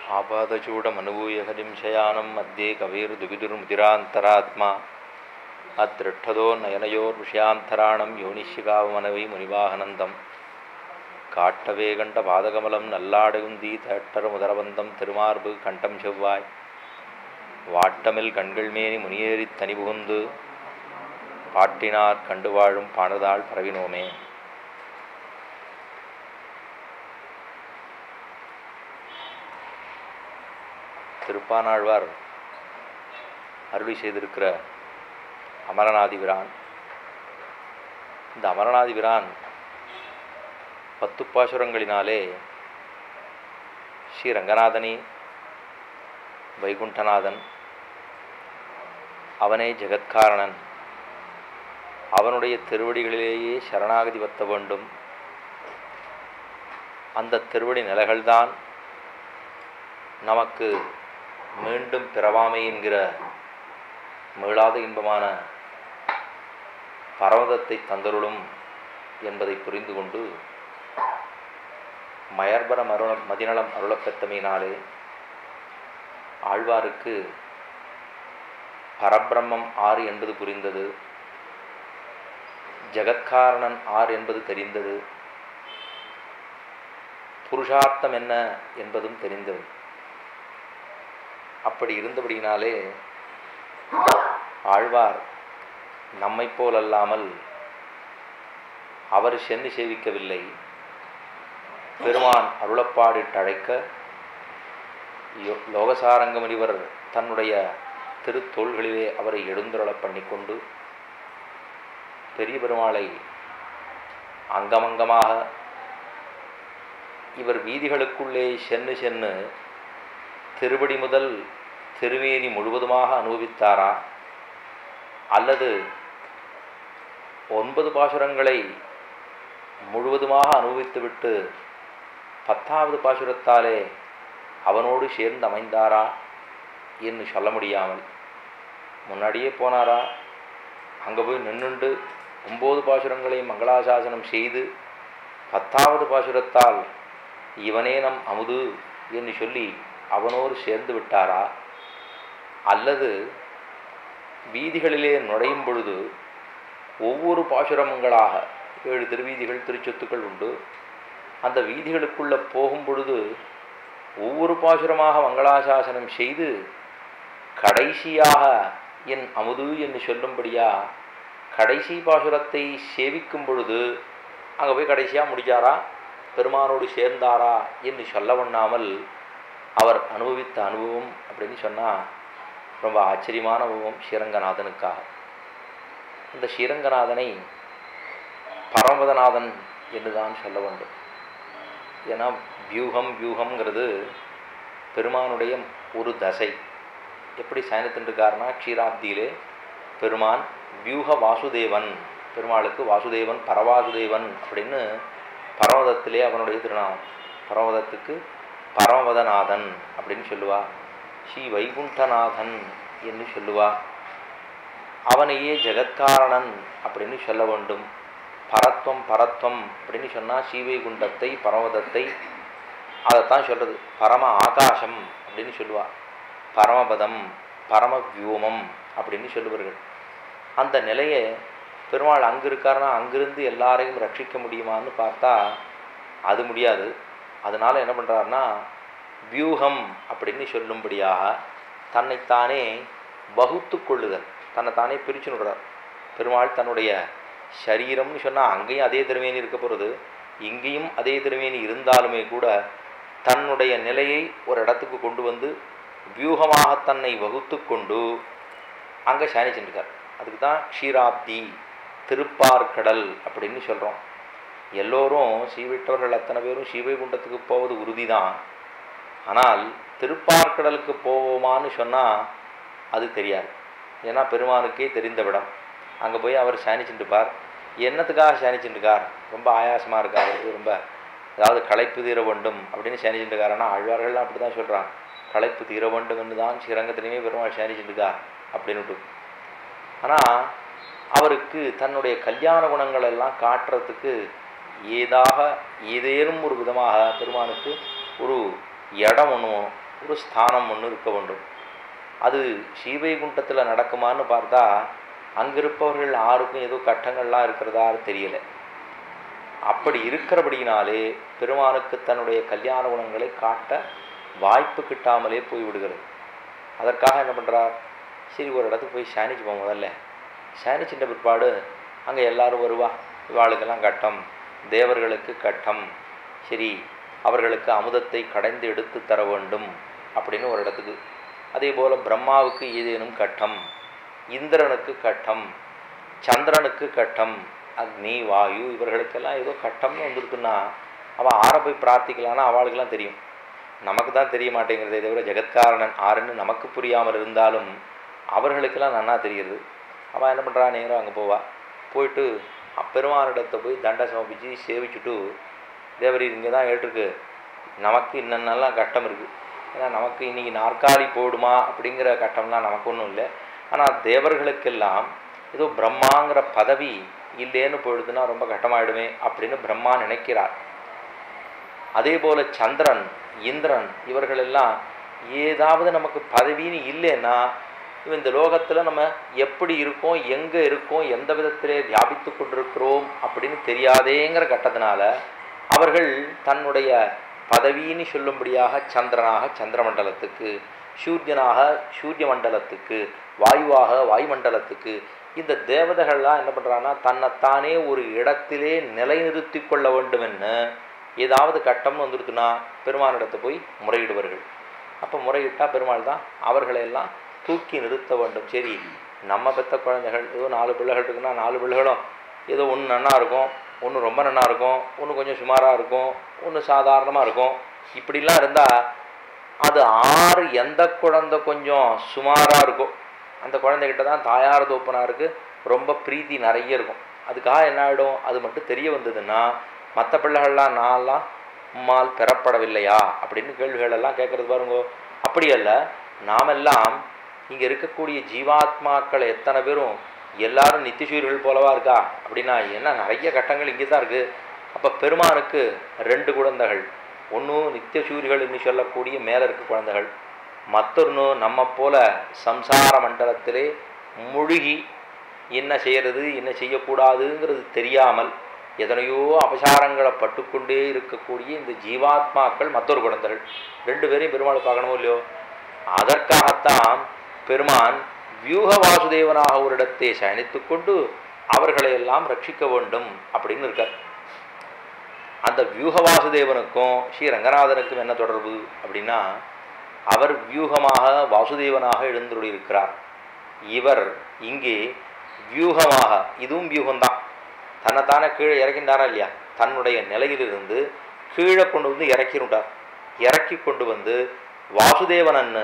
आपादचूडमनुभूय हरिं शयानं मध्ये कविर्दुविदुर्मुदिरान्तरात्मा अदृष्टदो नयनयोर्विषयान्तराणं योनिशिकावमनवै मुनिवाहनन्दं காட்டவே கண்ட பாதகமலம் நல்லாடுகுந்தி தேட்டர் முதலவந்தம் திருமார்பு கண்டம் செவ்வாய் வாட்டமில் கண்கள் மேனி முனியேறித் தனி புகுந்து பாட்டினார் கண்டு வாழும் பாணதாள் பரவினோமே திருப்பானாழ்வார் அருளி செய்திருக்கிற அமரநாதிபிரான் இந்த அமரநாதிபிரான் பத்து பாசுரங்களினாலே ஸ்ரீ ரங்கநாதனி வைகுண்டநாதன் அவனே ஜெகத்காரணன் அவனுடைய திருவடிகளிலேயே சரணாகதி வத்த வேண்டும் அந்த திருவடி நிலைகள்தான் நமக்கு மீண்டும் பிறவாமை என்கிற மீளாத இன்பமான பரவதத்தை தந்தருளும் என்பதை புரிந்து கொண்டு மயர்பர மருள மதிநலம் அருளப்பெத்தமையினாலே ஆழ்வாருக்கு பரபிரம்மம் ஆறு என்பது புரிந்தது ஜெகத்காரணன் ஆர் என்பது தெரிந்தது புருஷார்த்தம் என்ன என்பதும் தெரிந்தது அப்படி இருந்தபடியினாலே ஆழ்வார் நம்மை போலல்லாமல் அவர் சென்று சேவிக்கவில்லை பெருமான் அருளப்பாடிட்டழைக்க லோகசாரங்க முனிவர் தன்னுடைய திருத்தோள்களிலே அவரை எழுந்துருள பண்ணிக்கொண்டு பெரிய பெருமாளை அங்கமங்கமாக இவர் வீதிகளுக்குள்ளே சென்று சென்று திருவடி முதல் திருமேனி முழுவதுமாக அனுபவித்தாரா அல்லது ஒன்பது பாசுரங்களை முழுவதுமாக அனுபவித்துவிட்டு பத்தாவது பாசுரத்தாலே அவனோடு சேர்ந்து அமைந்தாரா என்று சொல்ல முடியாமல் முன்னாடியே போனாரா அங்கே போய் நின்றுண்டு ஒம்பது பாசுரங்களையும் மங்களாசாசனம் செய்து பத்தாவது பாசுரத்தால் இவனே நம் அமுது என்று சொல்லி அவனோடு சேர்ந்து விட்டாரா அல்லது வீதிகளிலே நுழையும் பொழுது ஒவ்வொரு பாசுரங்களாக ஏழு திருவீதிகள் திருச்சொத்துக்கள் உண்டு அந்த வீதிகளுக்குள்ளே போகும் பொழுது ஒவ்வொரு பாசுரமாக மங்களாசாசனம் செய்து கடைசியாக என் அமுது என்று சொல்லும்படியா கடைசி பாசுரத்தை சேவிக்கும் பொழுது அங்கே போய் கடைசியாக முடிச்சாரா பெருமானோடு சேர்ந்தாரா என்று சொல்ல ஒண்ணாமல் அவர் அனுபவித்த அனுபவம் அப்படின்னு சொன்னால் ரொம்ப ஆச்சரியமான அனுபவம் ஸ்ரீரங்கநாதனுக்காக இந்த ஸ்ரீரங்கநாதனை பரமபதநாதன் என்று தான் சொல்ல வேண்டும் ஏன்னா வியூகம் வியூகம்ங்கிறது பெருமானுடைய ஒரு தசை எப்படி சயனத்தின்றிருக்காருனா க்ஷீராப்தியிலே பெருமான் வியூக வாசுதேவன் பெருமாளுக்கு வாசுதேவன் பரவாசுதேவன் அப்படின்னு பரமதத்திலே அவனுடைய திருநாமம் பரமதத்துக்கு பரமபதநாதன் அப்படின்னு சொல்லுவா ஸ்ரீ வைகுண்டநாதன் என்று சொல்லுவா அவனையே ஜெகத்காரணன் அப்படின்னு சொல்ல வேண்டும் பரத்வம் பரத்வம் அப்படின்னு சொன்னால் ஸ்ரீவைகுண்டத்தை பரமதத்தை அதைத்தான் சொல்கிறது பரம ஆகாசம் அப்படின்னு சொல்லுவா பரமபதம் பரம வியூமம் அப்படின்னு சொல்லுவார்கள் அந்த நிலையை பெருமாள் அங்கே இருக்காருன்னா அங்கிருந்து எல்லாரையும் ரட்சிக்க முடியுமான்னு பார்த்தா அது முடியாது அதனால் என்ன பண்ணுறாருன்னா வியூகம் அப்படின்னு சொல்லும்படியாக தன்னைத்தானே வகுத்து கொள்ளுதல் தன்னைத்தானே பிரித்து விடுறார் பெருமாள் தன்னுடைய சரீரம்னு சொன்னால் அங்கேயும் அதே திருமேனி இருக்க போகிறது இங்கேயும் அதே திருமேனி இருந்தாலுமே கூட தன்னுடைய நிலையை ஒரு இடத்துக்கு கொண்டு வந்து வியூகமாக தன்னை வகுத்து கொண்டு அங்கே சயனிச்சுருக்கார் அதுக்கு தான் க்ஷீராப்தி திருப்பார்கடல் அப்படின்னு சொல்கிறோம் எல்லோரும் ஸ்ரீவிட்டவர்கள் அத்தனை பேரும் ஸ்ரீவைகுண்டத்துக்கு போவது உறுதி தான் ஆனால் திருப்பார்கடலுக்கு போவோமான்னு சொன்னால் அது தெரியாது ஏன்னா பெருமானுக்கே தெரிந்த விடம் அங்கே போய் அவர் சயனிச்சுட்டுப்பார் என்னத்துக்காக சயனிச்சுட்டுருக்கார் ரொம்ப ஆயாசமாக இருக்கா அவருக்கு ரொம்ப அதாவது களைப்பு தீர வேண்டும் அப்படின்னு சயனிச்சுட்டுருக்காருன்னா ஆழ்வார்கள்லாம் அப்படி தான் சொல்கிறான் களைப்பு தீர வேண்டும் என்று தான் ஸ்ரீரங்கத்திலையுமே பெருமாள் சயனிச்சுட்டுருக்கார் அப்படின்னுட்டு ஆனால் அவருக்கு தன்னுடைய கல்யாண குணங்கள் எல்லாம் காட்டுறதுக்கு ஏதாக ஏதேனும் ஒரு விதமாக பெருமானுக்கு ஒரு இடம் ஒன்று ஒரு ஸ்தானம் ஒன்று இருக்க வேண்டும் அது ஸ்ரீவைகுண்டத்தில் நடக்குமான்னு பார்த்தா அங்கே இருப்பவர்கள் யாருக்கும் ஏதோ கட்டங்கள்லாம் இருக்கிறதா தெரியலை அப்படி இருக்கிறபடியினாலே பெருமானுக்கு தன்னுடைய கல்யாண குணங்களை காட்ட வாய்ப்பு கிட்டாமலே போய் விடுகிறது அதற்காக என்ன பண்ணுறார் சரி ஒரு இடத்துக்கு போய் சாணிச்சு போவோம் முதல்ல சாணிச்சிட்ட பிற்பாடு அங்கே எல்லாரும் வருவா இவாளுக்கெல்லாம் கட்டம் தேவர்களுக்கு கட்டம் சரி அவர்களுக்கு அமுதத்தை கடைந்து எடுத்து தர வேண்டும் அப்படின்னு ஒரு இடத்துக்கு அதே போல் பிரம்மாவுக்கு ஏதேனும் கட்டம் இந்திரனுக்கு கட்டம் சந்திரனுக்கு கட்டம் அக்னி வாயு இவர்களுக்கெல்லாம் ஏதோ கட்டம்னு வந்திருக்குன்னா அவள் ஆரை போய் பிரார்த்திக்கலான்னா அவளுக்கெல்லாம் தெரியும் நமக்கு தான் தெரிய மாட்டேங்கிறதே தவிர ஜெகத்காரணன் ஆறுன்னு நமக்கு புரியாமல் இருந்தாலும் அவர்களுக்கெல்லாம் நன்னா தெரியுது அவள் என்ன பண்ணுறா நேரம் அங்கே போவா போயிட்டு அப்பெருமானிடத்தை போய் தண்டை சமர்ப்பித்து சேவிச்சுட்டு தேவரி இங்கே தான் ஏற்றுருக்கு நமக்கு இன்னென்னலாம் கட்டம் இருக்குது ஏன்னா நமக்கு இன்றைக்கி நாற்காலி போடுமா அப்படிங்கிற கட்டம்லாம் நமக்கு ஒன்றும் இல்லை ஆனால் தேவர்களுக்கெல்லாம் ஏதோ பிரம்மாங்கிற பதவி இல்லைன்னு போயிடுதுன்னா ரொம்ப கட்டமாயிடுமே அப்படின்னு பிரம்மா நினைக்கிறார் அதே போல் சந்திரன் இந்திரன் இவர்களெல்லாம் ஏதாவது நமக்கு பதவின்னு இல்லைன்னா இவன் இந்த லோகத்தில் நம்ம எப்படி இருக்கோம் எங்கே இருக்கோம் எந்த விதத்திலே வியாபித்து கொண்டிருக்கிறோம் அப்படின்னு தெரியாதேங்கிற கட்டத்தினால அவர்கள் தன்னுடைய பதவின்னு சொல்லும்படியாக சந்திரனாக சந்திரமண்டலத்துக்கு சூரியனாக சூரிய மண்டலத்துக்கு வாயுவாக வாயுமண்டலத்துக்கு இந்த தேவதைகள்லாம் என்ன பண்ணுறான்னா தன்னைத்தானே ஒரு இடத்திலே நிலைநிறுத்தி கொள்ள வேண்டுமென்னு ஏதாவது கட்டம்னு வந்துருக்குன்னா பெருமானிடத்தை போய் முறையிடுவார்கள் அப்போ முறையிட்டால் பெருமாள் தான் அவர்களையெல்லாம் தூக்கி நிறுத்த வேண்டும் சரி நம்ம பெற்ற குழந்தைகள் ஏதோ நாலு பிள்ளைகள் இருக்குன்னா நாலு பிள்ளைகளும் ஏதோ ஒன்று நன்னா இருக்கும் ஒன்று ரொம்ப நன்னா இருக்கும் ஒன்று கொஞ்சம் சுமாராக இருக்கும் ஒன்று சாதாரணமாக இருக்கும் இப்படிலாம் இருந்தால் அது ஆறு எந்த குழந்தை கொஞ்சம் சுமாராக இருக்கும் அந்த குழந்தைகிட்ட தான் தாயார் தோப்பனாருக்கு ரொம்ப பிரீத்தி நிறைய இருக்கும் அதுக்காக என்ன ஆகிடும் அது மட்டும் தெரிய வந்ததுன்னா மற்ற பிள்ளைகள்லாம் நான்லாம் உம்மால் பெறப்படவில்லையா அப்படின்னு கேள்விகளெல்லாம் கேட்குறது பாருங்க அப்படி அல்ல நாமெல்லாம் இங்கே இருக்கக்கூடிய ஜீவாத்மாக்கள் எத்தனை பேரும் எல்லாரும் நித்தியசூரியர்கள் போலவா இருக்கா அப்படின்னா என்ன நிறைய கட்டங்கள் இங்கே தான் இருக்குது அப்போ பெருமானுக்கு ரெண்டு குழந்தைகள் ஒன்றும் நித்தியசூரிகள் என்று சொல்லக்கூடிய மேலே இருக்க குழந்தைகள் மற்றொன்று நம்ம போல சம்சார மண்டலத்திலே முழுகி என்ன செய்கிறது என்ன செய்யக்கூடாதுங்கிறது தெரியாமல் எதனையோ அபசாரங்களை பட்டுக்கொண்டே இருக்கக்கூடிய இந்த ஜீவாத்மாக்கள் மற்றொரு குழந்தைகள் ரெண்டு பேரையும் பெருமாள் பார்க்கணுமோ இல்லையோ அதற்காகத்தான் பெருமான் வியூக வாசுதேவனாக ஒரு இடத்தை சயனித்து கொண்டு அவர்களை எல்லாம் ரட்சிக்க வேண்டும் அப்படின்னு இருக்கார் அந்த வியூக வாசுதேவனுக்கும் ஸ்ரீ ரங்கநாதனுக்கும் என்ன தொடர்பு அப்படின்னா அவர் வியூகமாக வாசுதேவனாக எழுந்துள்ளிருக்கிறார் இவர் இங்கே வியூகமாக இதுவும் வியூகம்தான் தன்னைத்தானே கீழே இறக்கின்றாரா இல்லையா தன்னுடைய நிலையிலிருந்து கீழே கொண்டு வந்து இறக்கிவிட்டார் இறக்கி கொண்டு வந்து வாசுதேவனன்னு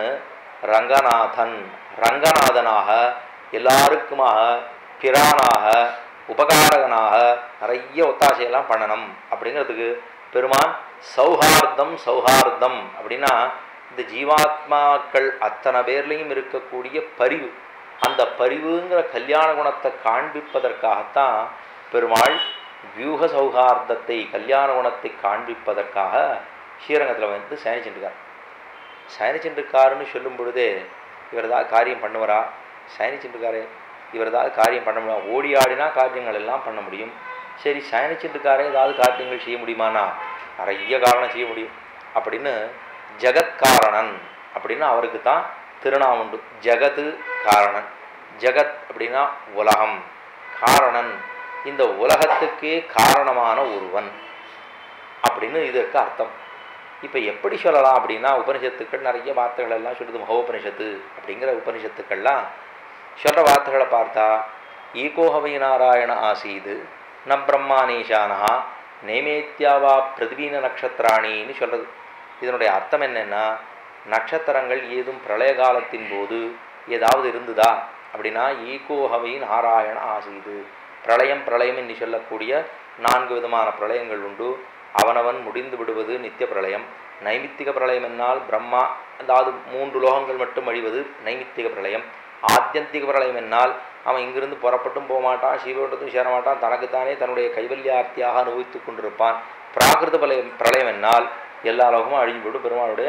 ரங்கநாதன் ரங்கநாதனாக எல்லாருக்குமாக பிரானாக உபகாரகனாக நிறைய ஒத்தாசையெல்லாம் பண்ணணும் அப்படிங்கிறதுக்கு பெருமான் சௌஹார்தம் சௌஹார்தம் அப்படின்னா இந்த ஜீவாத்மாக்கள் அத்தனை பேர்லேயும் இருக்கக்கூடிய பரிவு அந்த பரிவுங்கிற கல்யாண குணத்தை காண்பிப்பதற்காகத்தான் பெருமாள் வியூக சௌஹார்தத்தை கல்யாண குணத்தை காண்பிப்பதற்காக ஸ்ரீரங்கத்தில் வந்து சயனிச்சுட்டுருக்கார் சயனிச்சுட்டுருக்காருன்னு சொல்லும் பொழுதே இவர் ஏதாவது காரியம் பண்ணுவாரா சயனிச்சுட்டுருக்காரு இவர் ஏதாவது காரியம் பண்ண முடியும் ஓடி ஆடினா காரியங்கள் எல்லாம் பண்ண முடியும் சரி சயனிச்சுட்டுருக்காரே ஏதாவது காரியங்கள் செய்ய முடியுமானா நிறைய காரணம் செய்ய முடியும் அப்படின்னு ஜெகத்காரணன் அப்படின்னு அவருக்கு தான் திருநாமம் உண்டு ஜெகத்து காரணன் ஜெகத் அப்படின்னா உலகம் காரணன் இந்த உலகத்துக்கே காரணமான ஒருவன் அப்படின்னு இதற்கு அர்த்தம் இப்போ எப்படி சொல்லலாம் அப்படின்னா உபனிஷத்துக்கள் நிறைய வார்த்தைகள் எல்லாம் சொல்லுது மகோபனிஷத்து அப்படிங்கிற உபனிஷத்துக்கள்லாம் சொல்கிற வார்த்தைகளை பார்த்தா ஈகோஹவை நாராயண ஆசீது ந பிரம்மானீஷானஹா நேமேத்யாவா பிரதிபீன நட்சத்திராணின்னு சொல்கிறது இதனுடைய அர்த்தம் என்னென்னா நட்சத்திரங்கள் ஏதும் பிரளய காலத்தின் போது ஏதாவது இருந்ததா அப்படின்னா ஈகோஹவை நாராயண ஆசீது பிரளயம் பிரளயம் என்று சொல்லக்கூடிய நான்கு விதமான பிரளயங்கள் உண்டு அவனவன் முடிந்து விடுவது நித்திய பிரளயம் நைமித்திக பிரளயம் என்னால் பிரம்மா அதாவது மூன்று லோகங்கள் மட்டும் அழிவது நைமித்திக பிரளயம் ஆத்தியந்திக பிரளயம் என்னால் அவன் இங்கிருந்து புறப்பட்டும் போக மாட்டான் சிவகண்டத்தும் சேர மாட்டான் தனக்குத்தானே தன்னுடைய கைவல்யார்த்தியாக அனுபவித்து கொண்டிருப்பான் பிராகிருத பிரளயம் பிரளயம் என்னால் எல்லா லோகமும் அழிஞ்சு போய்டும் பெருமாளுடைய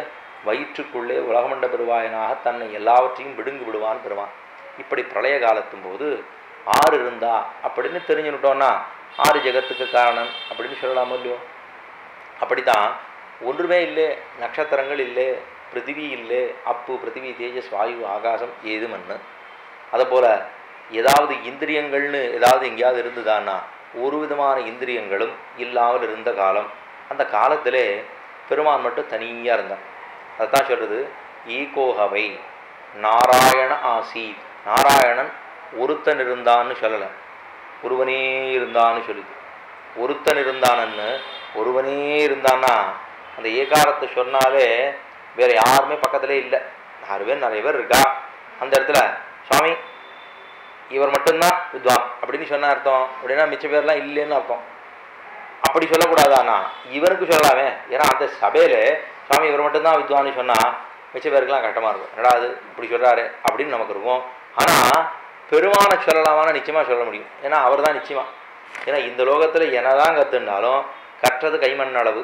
வயிற்றுக்குள்ளே உலகமண்ட பெருவாயனாக தன்னை எல்லாவற்றையும் விடுங்கு விடுவான் பெறுவான் இப்படி பிரளய காலத்தும் போது ஆறு இருந்தா அப்படின்னு தெரிஞ்சுக்கிட்டோன்னா ஆறு ஜெகத்துக்கு காரணம் அப்படின்னு சொல்லலாமோ இல்லையோ அப்படித்தான் ஒன்றுமே இல்லை நட்சத்திரங்கள் இல்லை பிருத்திவி இல்லை அப்பு பிருத்திவி தேஜஸ் வாயு ஆகாசம் ஏதுமன்னு அதுபோல் ஏதாவது இந்திரியங்கள்னு ஏதாவது எங்கேயாவது இருந்ததான்னா ஒரு விதமான இந்திரியங்களும் இல்லாமல் இருந்த காலம் அந்த காலத்திலே பெருமான் மட்டும் தனியாக இருந்தான் அதைத்தான் சொல்கிறது ஈகோஹவை நாராயண ஆசீத் நாராயணன் ஒருத்தன் இருந்தான்னு சொல்லலை ஒருவனே இருந்தான்னு சொல்லுது ஒருத்தன் இருந்தானன்னு ஒருவனே இருந்தான்னா அந்த ஏகாரத்தை சொன்னாலே வேற யாருமே பக்கத்திலே இல்லை ஆறு பேர் நிறைய பேர் இருக்கா அந்த இடத்துல சுவாமி இவர் மட்டும்தான் வித்வான் அப்படின்னு சொன்ன அர்த்தம் அப்படின்னா மிச்ச பேர்லாம் இல்லைன்னு அர்த்தம் அப்படி சொல்லக்கூடாதாண்ணா இவனுக்கு சொல்லலாமே ஏன்னா அந்த சபையில் சுவாமி இவர் மட்டும்தான் வித்வான்னு சொன்னால் மிச்ச பேருக்குலாம் கஷ்டமாக இருக்கும் என்னடா அது இப்படி சொல்கிறாரு அப்படின்னு நமக்கு இருக்கும் ஆனால் பெருமானை சொல்லலாமான்னு நிச்சயமாக சொல்ல முடியும் ஏன்னா அவர் தான் நிச்சயமாக ஏன்னா இந்த லோகத்தில் என்னதான் கற்றுனாலும் கற்றது கைமண் அளவு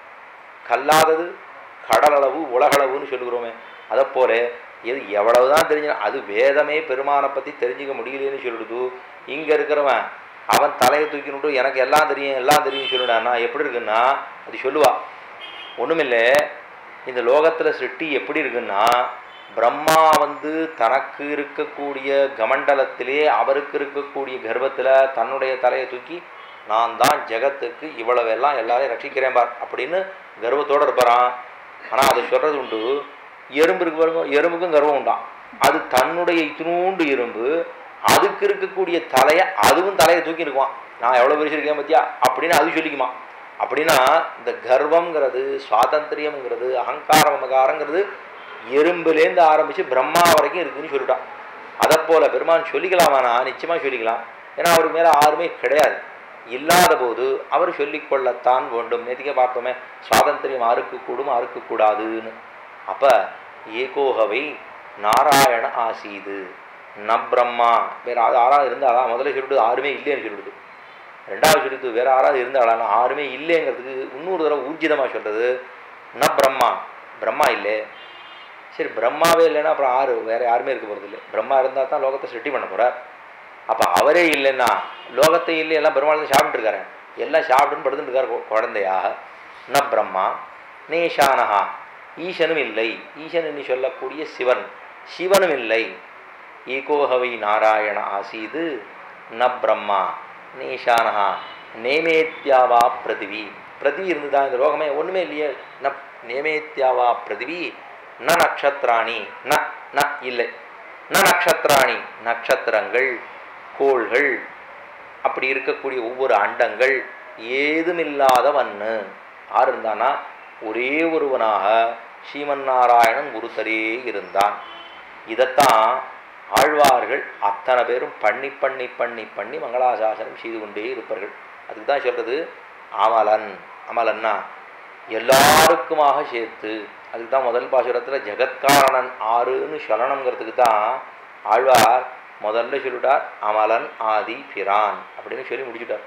கல்லாதது கடலளவு உலகளவுன்னு சொல்லுகிறோமே அதை போல எது எவ்வளவு தான் தெரிஞ்ச அது வேதமே பெருமானை பற்றி தெரிஞ்சுக்க முடியலன்னு சொல்லிடுது இங்கே இருக்கிறவன் அவன் தலையை தூக்கினுட்டு எனக்கு எல்லாம் தெரியும் எல்லாம் தெரியும் சொல்லிடான்னா எப்படி இருக்குன்னா அது சொல்லுவா ஒன்றுமில்லை இந்த லோகத்தில் சிருஷ்டி எப்படி இருக்குன்னா பிரம்மா வந்து தனக்கு இருக்கக்கூடிய கமண்டலத்திலே அவருக்கு இருக்கக்கூடிய கர்ப்பத்தில் தன்னுடைய தலையை தூக்கி நான் தான் ஜெகத்துக்கு இவ்வளவெல்லாம் எல்லாரையும் ரட்சிக்கிறேன் பார் அப்படின்னு கர்வத்தோடு இருப்பாரான் ஆனால் அதை சொல்கிறது உண்டு எறும்பு இருக்கு பாருங்க எறும்புக்கும் கர்வம் உண்டாம் அது தன்னுடைய இத்தினூண்டு எறும்பு அதுக்கு இருக்கக்கூடிய தலையை அதுவும் தலையை தூக்கி இருக்குவான் நான் எவ்வளோ பெருசிருக்கேன் பத்தியா அப்படின்னு அது சொல்லிக்குமா அப்படின்னா இந்த கர்வங்கிறது சுவாதந்திரியம்ங்கிறது அகங்காரம் மமகாரங்கிறது எறும்புலேருந்து ஆரம்பித்து பிரம்மா வரைக்கும் இருக்குன்னு சொல்லிட்டான் அதை போல் பெருமான் சொல்லிக்கலாமானா நிச்சயமாக சொல்லிக்கலாம் ஏன்னா அவர் மேலே யாருமே கிடையாது இல்லாத போது அவர் சொல்லிக்கொள்ளத்தான் வேண்டும் நேற்றுக்கே பார்த்தோமே சுவாதந்திரியம் ஆருக்கு கூடும் ஆருக்கு கூடாதுன்னு அப்போ ஏகோகவை நாராயண ஆசீது ந பிரம்மா வேறு யாராவது இருந்தாலா முதல்ல சொல்லிட்டு யாருமே இல்லைன்னு சொல்லிடுது ரெண்டாவது சொல்லிட்டு வேறு யாராவது இருந்தாலான்னா யாருமே இல்லைங்கிறதுக்கு இன்னொரு தடவை ஊர்ஜிதமாக சொல்கிறது ந பிரம்மா பிரம்மா இல்லை சரி பிரம்மாவே இல்லைன்னா அப்புறம் ஆறு வேறு யாருமே இருக்க போகிறது இல்லை பிரம்மா இருந்தால் தான் லோகத்தை செட்டி பண்ண போகிறார் அப்போ அவரே இல்லைன்னா லோகத்தை இல்லை எல்லாம் பெருமாள் தான் சாப்பிட்டுருக்காரு எல்லாம் சாப்பிட்டுன்னு படுத்துட்டு இருக்காரு குழந்தையாக ந பிரம்மா நேஷானஹா ஈசனும் இல்லை ஈசன் என்று சொல்லக்கூடிய சிவன் சிவனும் இல்லை ஈகோஹவை நாராயண ஆசீது ந பிரம்மா நேஷானஹா நேமேத்யாவா பிரதிவி பிரதிவி இருந்துதா இந்த லோகமே ஒன்றுமே இல்லையே ந நேமேத்யாவா பிரதிவி ந நக்ஷத்ராணி ந ந இல்லை ந நக்ஷத்ராணி நட்சத்திரங்கள் கோள்கள் அப்படி இருக்கக்கூடிய ஒவ்வொரு அண்டங்கள் ஏதுமில்லாதவன்னு யார் இருந்தானா ஒரே ஒருவனாக ஸ்ரீமன்னாராயணன் ஒருத்தரே இருந்தான் இதைத்தான் ஆழ்வார்கள் அத்தனை பேரும் பண்ணி பண்ணி பண்ணி பண்ணி மங்களாசாசனம் செய்து கொண்டே இருப்பார்கள் அதுக்கு தான் சொல்கிறது அமலன் அமலன்னா எல்லாருக்குமாக சேர்த்து அதுக்கு தான் முதல் பாசுரத்தில் ஜெகத்காரணன் ஆறுன்னு சொல்லணுங்கிறதுக்கு தான் ஆழ்வார் முதல்ல சொல்லிட்டார் அமலன் ஆதி பிரான் அப்படின்னு சொல்லி முடிச்சுட்டார்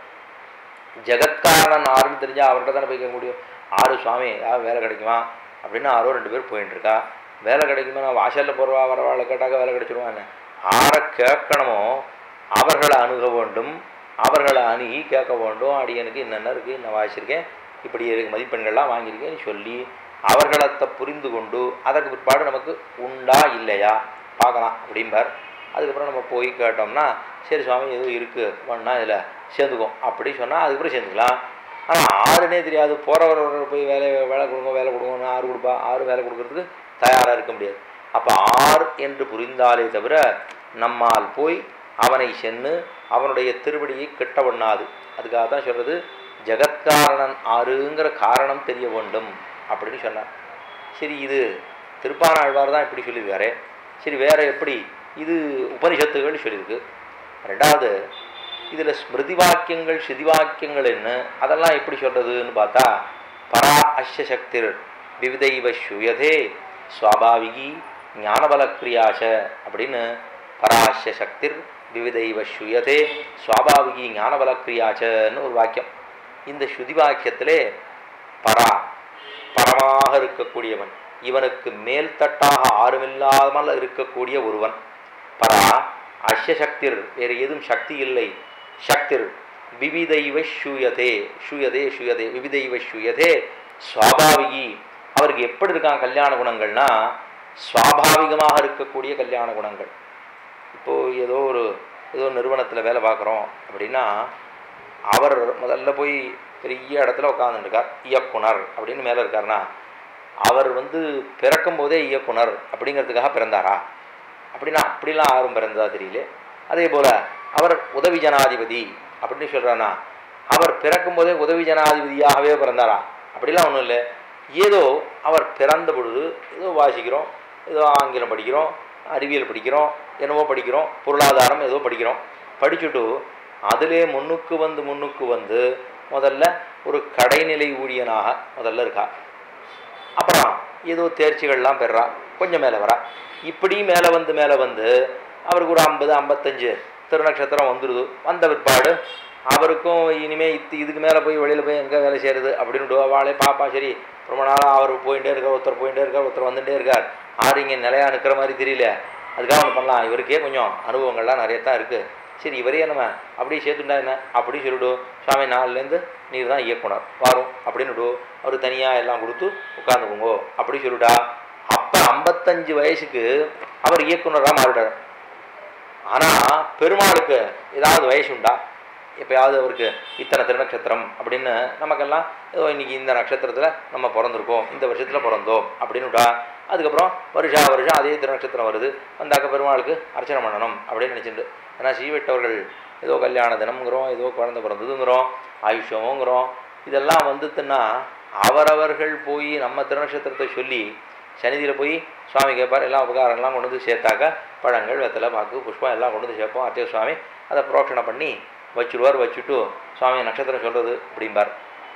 ஜெகத்காரணன் ஆறுன்னு தெரிஞ்சால் அவர்கிட்ட தானே போய் கேட்க முடியும் ஆறு சுவாமி ஏதாவது வேலை கிடைக்குமா அப்படின்னு ஆரோ ரெண்டு பேர் போயின்னு இருக்கா வேலை கிடைக்குமா நான் வாசலில் போகிறவா வரவாளை கேட்டாக்க வேலை கிடைச்சிருவாங்க ஆரை கேட்கணுமோ அவர்களை அணுக வேண்டும் அவர்களை அணுகி கேட்க வேண்டும் அடியனுக்கு என்னென்ன இருக்குது என்ன வாசிச்சிருக்கேன் இப்படி இருக்கு மதிப்பெண்கள்லாம் வாங்கியிருக்கேன்னு சொல்லி அவர்களத்தை புரிந்து கொண்டு அதற்கு பிற்பாடு நமக்கு உண்டா இல்லையா பார்க்கலாம் அப்படிம்பார் அதுக்கப்புறம் நம்ம போய் கேட்டோம்னா சரி சுவாமி எதுவும் இருக்குது வேணா இதில் சேர்ந்துக்கும் அப்படி சொன்னால் அதுக்கப்புறம் சேர்ந்துக்கலாம் ஆனால் ஆறுனே தெரியாது போகிறவர் போய் வேலை வேலை கொடுங்க வேலை கொடுங்கன்னு ஆறு கொடுப்பா ஆறு வேலை கொடுக்கறதுக்கு தயாராக இருக்க முடியாது அப்போ ஆர் என்று புரிந்தாலே தவிர நம்மால் போய் அவனை சென்று அவனுடைய திருவடியை கெட்ட பண்ணாது அதுக்காக தான் சொல்கிறது ஜெகத்காரணன் ஆறுங்கிற காரணம் தெரிய வேண்டும் அப்படின்னு சொன்னார் சரி இது திருப்பான ஆழ்வார் தான் இப்படி சொல்லியிருக்காரு சரி வேற எப்படி இது உபனிஷத்துகள் சொல்லியிருக்கு ரெண்டாவது இதில் ஸ்மிருதி வாக்கியங்கள் ஸ்ருதி வாக்கியங்கள் என்ன அதெல்லாம் எப்படி சொல்கிறதுன்னு பார்த்தா பரா அஷ்ய சக்திர் விவிதைவ சுயதே சுவாபாவிகி ஞானபலக்கிரியாச அப்படின்னு பராஷ்ய சக்திர் விவிதைவ சுயதே சுவாபாவிகி ஞானபலக்கிரியாச்சன்னு ஒரு வாக்கியம் இந்த ஸ்ருதி வாக்கியத்திலே பரா பரமாக இருக்கக்கூடியவன் இவனுக்கு மேல்தட்டாக ஆறுமில்லாமல் இருக்கக்கூடிய ஒருவன் பரா அஷ்ய சக்திர் வேறு எதுவும் சக்தி இல்லை சக்திர் விவிதைவ ஷூயதே ஷூயதே ஷூயதே விவிதைவ ஷூயதே சுவாபாவிகி அவருக்கு எப்படி இருக்கான் கல்யாண குணங்கள்னா சுவாபாவிகமாக இருக்கக்கூடிய கல்யாண குணங்கள் இப்போது ஏதோ ஒரு ஏதோ நிறுவனத்தில் வேலை பார்க்குறோம் அப்படின்னா அவர் முதல்ல போய் பெரிய இடத்துல உட்காந்துருக்கார் இயக்குனர் அப்படின்னு மேலே இருக்காருன்னா அவர் வந்து பிறக்கும் போதே இயக்குனர் அப்படிங்கிறதுக்காக பிறந்தாரா அப்படின்னா அப்படிலாம் யாரும் பிறந்ததா தெரியல அதே போல் அவர் உதவி ஜனாதிபதி அப்படின்னு சொல்கிறானா அவர் பிறக்கும் போதே உதவி ஜனாதிபதியாகவே பிறந்தாரா அப்படிலாம் ஒன்றும் இல்லை ஏதோ அவர் பிறந்த பொழுது ஏதோ வாசிக்கிறோம் ஏதோ ஆங்கிலம் படிக்கிறோம் அறிவியல் படிக்கிறோம் என்னவோ படிக்கிறோம் பொருளாதாரம் ஏதோ படிக்கிறோம் படிச்சுட்டு அதிலே முன்னுக்கு வந்து முன்னுக்கு வந்து முதல்ல ஒரு கடைநிலை ஊழியனாக முதல்ல இருக்கா அப்புறம் ஏதோ தேர்ச்சிகள்லாம் பெறா கொஞ்சம் மேலே வரா இப்படி மேலே வந்து மேலே வந்து அவருக்கு ஒரு ஐம்பது ஐம்பத்தஞ்சு திருநக்ஷத்திரம் வந்துடுது வந்த பிற்பாடு அவருக்கும் இனிமே இத்து இதுக்கு மேலே போய் வெளியில் போய் எங்கே வேலை செய்கிறது அப்படின்னு வாழே பாப்பா சரி ரொம்ப நாளாக அவர் போயிட்டே இருக்கார் ஒருத்தர் போயிட்டே இருக்கார் ஒருத்தர் வந்துட்டே இருக்கார் ஆறு இங்கே நிலையாக நிற்கிற மாதிரி தெரியல அதுக்காக ஒன்று பண்ணலாம் இவருக்கே கொஞ்சம் அனுபவங்கள்லாம் நிறைய தான் இருக்குது சரி இவரே நம்ம அப்படியே சேர்த்துட்டா என்ன அப்படி சொல்லிவிடும் சுவாமி நாலுலேருந்து நீர் தான் இயக்குனர் வரும் அப்படின்னு அவர் தனியாக எல்லாம் கொடுத்து உட்காந்துக்குங்கோ அப்படி சொல்லிட்டா அப்போ ஐம்பத்தஞ்சு வயசுக்கு அவர் இயக்குனராக மாறிட்டார் ஆனால் பெருமாளுக்கு ஏதாவது வயசு உண்டா எப்பயாவது அவருக்கு இத்தனை திருநக்ஷத்திரம் அப்படின்னு நமக்கெல்லாம் ஏதோ இன்னைக்கு இந்த நட்சத்திரத்தில் நம்ம பிறந்திருக்கோம் இந்த வருஷத்தில் பிறந்தோம் அப்படின்னுட்டா அதுக்கப்புறம் வருஷா வருஷம் அதே திருநட்சத்திரம் வருது வந்தாக்க பெருமாளுக்கு அர்ச்சனை பண்ணணும் அப்படின்னு நினச்சிட்டு ஏன்னா சீவெட்டவர்கள் ஏதோ கல்யாண தினம்ங்கிறோம் ஏதோ குழந்தை பிறந்ததுங்கிறோம் ஆயுஷமுங்கிறோம் இதெல்லாம் வந்துட்டுன்னா அவரவர்கள் போய் நம்ம திருநட்சத்திரத்தை சொல்லி சனிதியில் போய் சுவாமி கேட்பார் எல்லாம் உபகாரம்லாம் கொண்டு வந்து சேர்த்தாக்க பழங்கள் வெத்தலை பாக்கு புஷ்பம் எல்லாம் கொண்டு வந்து சேர்ப்போம் அர்ச்சக சுவாமி அதை புரோட்சணை பண்ணி வச்சுடுவார் வச்சுட்டு சுவாமி நட்சத்திரம் சொல்கிறது அப்படிம்பார்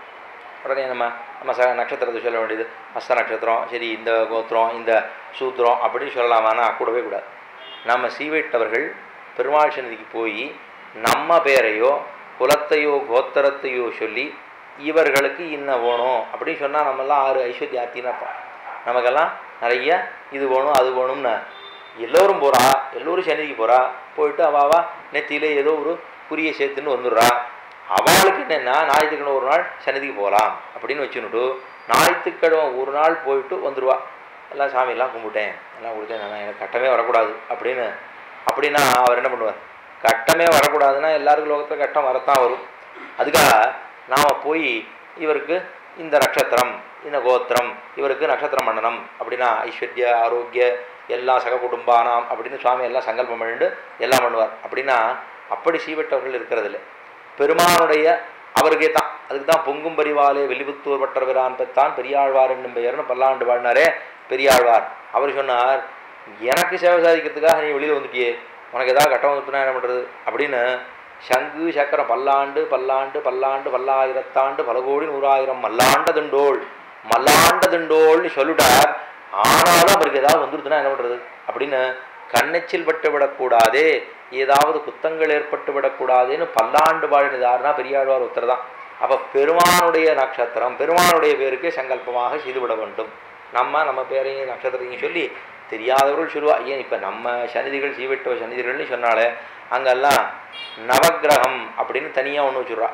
உடனே நம்ம நம்ம ச நட்சத்திரத்தை சொல்ல வேண்டியது அஸ்த நட்சத்திரம் சரி இந்த கோத்திரம் இந்த சூத்திரம் அப்படின்னு சொல்லலாமான்னா கூடவே கூடாது நம்ம சீவைட்டவர்கள் பெருமாள் சன்னதிக்கு போய் நம்ம பேரையோ குலத்தையோ கோத்திரத்தையோ சொல்லி இவர்களுக்கு இன்ன வேணும் அப்படின்னு சொன்னால் நம்மெல்லாம் ஆறு ஐஸ்வர்யாத்தின்னு அர்த்தம் நமக்கெல்லாம் நிறைய இது வேணும் அது வேணும்னு எல்லோரும் போகிறா எல்லோரும் சன்னதிக்கு போகிறா போயிட்டு அவாவா நெத்தியில ஏதோ ஒரு குறியை சேர்த்துன்னு வந்துடுறா அவளுக்கு என்னென்னா ஞாயிற்றுக்கிழமை ஒரு நாள் சன்னதிக்கு போகலாம் அப்படின்னு வச்சுன்னுட்டு ஞாயிற்றுக்கிழமை ஒரு நாள் போயிட்டு வந்துடுவா எல்லாம் சாமியெல்லாம் கும்பிட்டேன் எல்லாம் கொடுத்தேன் நான் எனக்கு கட்டமே வரக்கூடாது அப்படின்னு அப்படின்னா அவர் என்ன பண்ணுவார் கட்டமே வரக்கூடாதுன்னா எல்லாருக்கும் லோகத்தில் கட்டம் வரத்தான் வரும் அதுக்காக நாம் போய் இவருக்கு இந்த நட்சத்திரம் இந்த கோத்திரம் இவருக்கு நட்சத்திரம் பண்ணணும் அப்படின்னா ஐஸ்வர்ய ஆரோக்கிய எல்லா சக குடும்பானாம் அப்படின்னு சுவாமி எல்லாம் சங்கல்பம் பண்ணிட்டு எல்லாம் பண்ணுவார் அப்படின்னா அப்படி சீவட்டவர்கள் இருக்கிறதில்ல பெருமானுடைய அவருக்கே தான் அதுக்கு தான் பொங்கும் பரிவாலே வெளிபுத்தூர் பட்டர்பிரான் பெத்தான் பெரியாழ்வார் என்னும் பெயர்னு பல்லாண்டு வாழ்னாரே பெரியாழ்வார் அவர் சொன்னார் எனக்கு சேவை சாதிக்கிறதுக்காக நீ வெளியில் வந்துட்டியே உனக்கு ஏதாவது கட்டம் வந்துட்டுனா என்ன பண்ணுறது அப்படின்னு சங்கு சக்கரம் பல்லாண்டு பல்லாண்டு பல்லாண்டு பல்லாயிரத்தாண்டு பல கோடி நூறாயிரம் மல்லாண்டதுண்டோள் மல்லாண்டதுண்டோள்னு சொல்லிட்டார் ஆனாலும் அவருக்கு ஏதாவது வந்துருதுன்னா என்ன பண்ணுறது அப்படின்னு கண்ணெச்சில் பட்டு விடக்கூடாதே ஏதாவது குத்தங்கள் ஏற்பட்டு விடக்கூடாதுன்னு பல்லாண்டு பாடினதாருன்னா பெரியாழ்வார் ஒருத்தர் தான் அப்போ பெருமானுடைய நட்சத்திரம் பெருமானுடைய பேருக்கு சங்கல்பமாக செய்துவிட வேண்டும் நம்ம நம்ம பேரையும் நட்சத்திரத்தையும் சொல்லி தெரியாதவர்கள் சொல்லுவா ஏன் இப்போ நம்ம சனிதிகள் சீவெட்டுவ சனிதிகள்னு சொன்னாலே அங்கெல்லாம் நவக்கிரகம் அப்படின்னு தனியாக ஒன்று வச்சுடுறா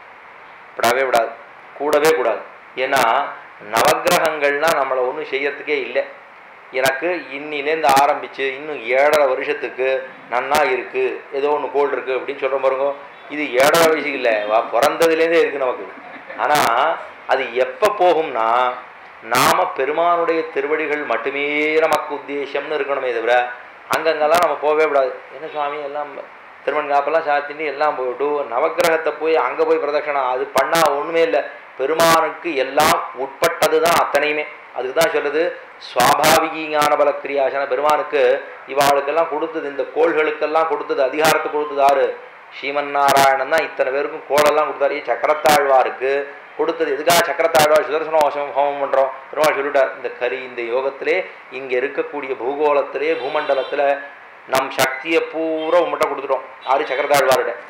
விடவே விடாது கூடவே கூடாது ஏன்னா நவக்கிரகங்கள்லாம் நம்மளை ஒன்றும் செய்யறதுக்கே இல்லை எனக்கு இன்னிலேருந்து ஆரம்பித்து இன்னும் ஏழரை வருஷத்துக்கு நன்னா இருக்குது ஏதோ ஒன்று கோல் இருக்குது அப்படின்னு சொல்கிற பாருங்க இது ஏழரை வயசு இல்லை வா பிறந்ததுலேருந்தே இருக்குது நமக்கு ஆனால் அது எப்போ போகும்னா நாம் பெருமானுடைய திருவடிகள் மட்டுமே நமக்கு உத்தேசம்னு இருக்கணுமே தவிர அங்கங்கெல்லாம் நம்ம போகவே விடாது என்ன சுவாமி எல்லாம் திருமண் காப்பெல்லாம் சாத்திட்டு எல்லாம் போயிட்டு நவக்கிரகத்தை போய் அங்கே போய் பிரதட்சணம் அது பண்ணால் ஒன்றுமே இல்லை பெருமானுக்கு எல்லாம் உட்பட்டது தான் அத்தனையுமே அதுக்கு தான் சொல்லுது சுவாபாவிகி ஞான பலக்கிரியாசன பெருமானுக்கு இவாளுக்கெல்லாம் கொடுத்தது இந்த கோள்களுக்கெல்லாம் கொடுத்தது அதிகாரத்தை கொடுத்தது யாரு ஸ்ரீமன் நாராயணன் தான் இத்தனை பேருக்கும் கோளெல்லாம் கொடுத்தாரு சக்கரத்தாழ்வாருக்கு கொடுத்தது எதுக்காக சக்கரத்தாழ்வார் சுதர்சன ஹோமம் ஹோமம் பண்ணுறோம் பெருமாள் சொல்லிட்டார் இந்த கரி இந்த யோகத்திலே இங்கே இருக்கக்கூடிய பூகோளத்திலே பூமண்டலத்தில் நம் சக்தியை பூரா உங்கள்கிட்ட கொடுத்துட்டோம் யாரு சக்கரத்தாழ்வார்கிட்ட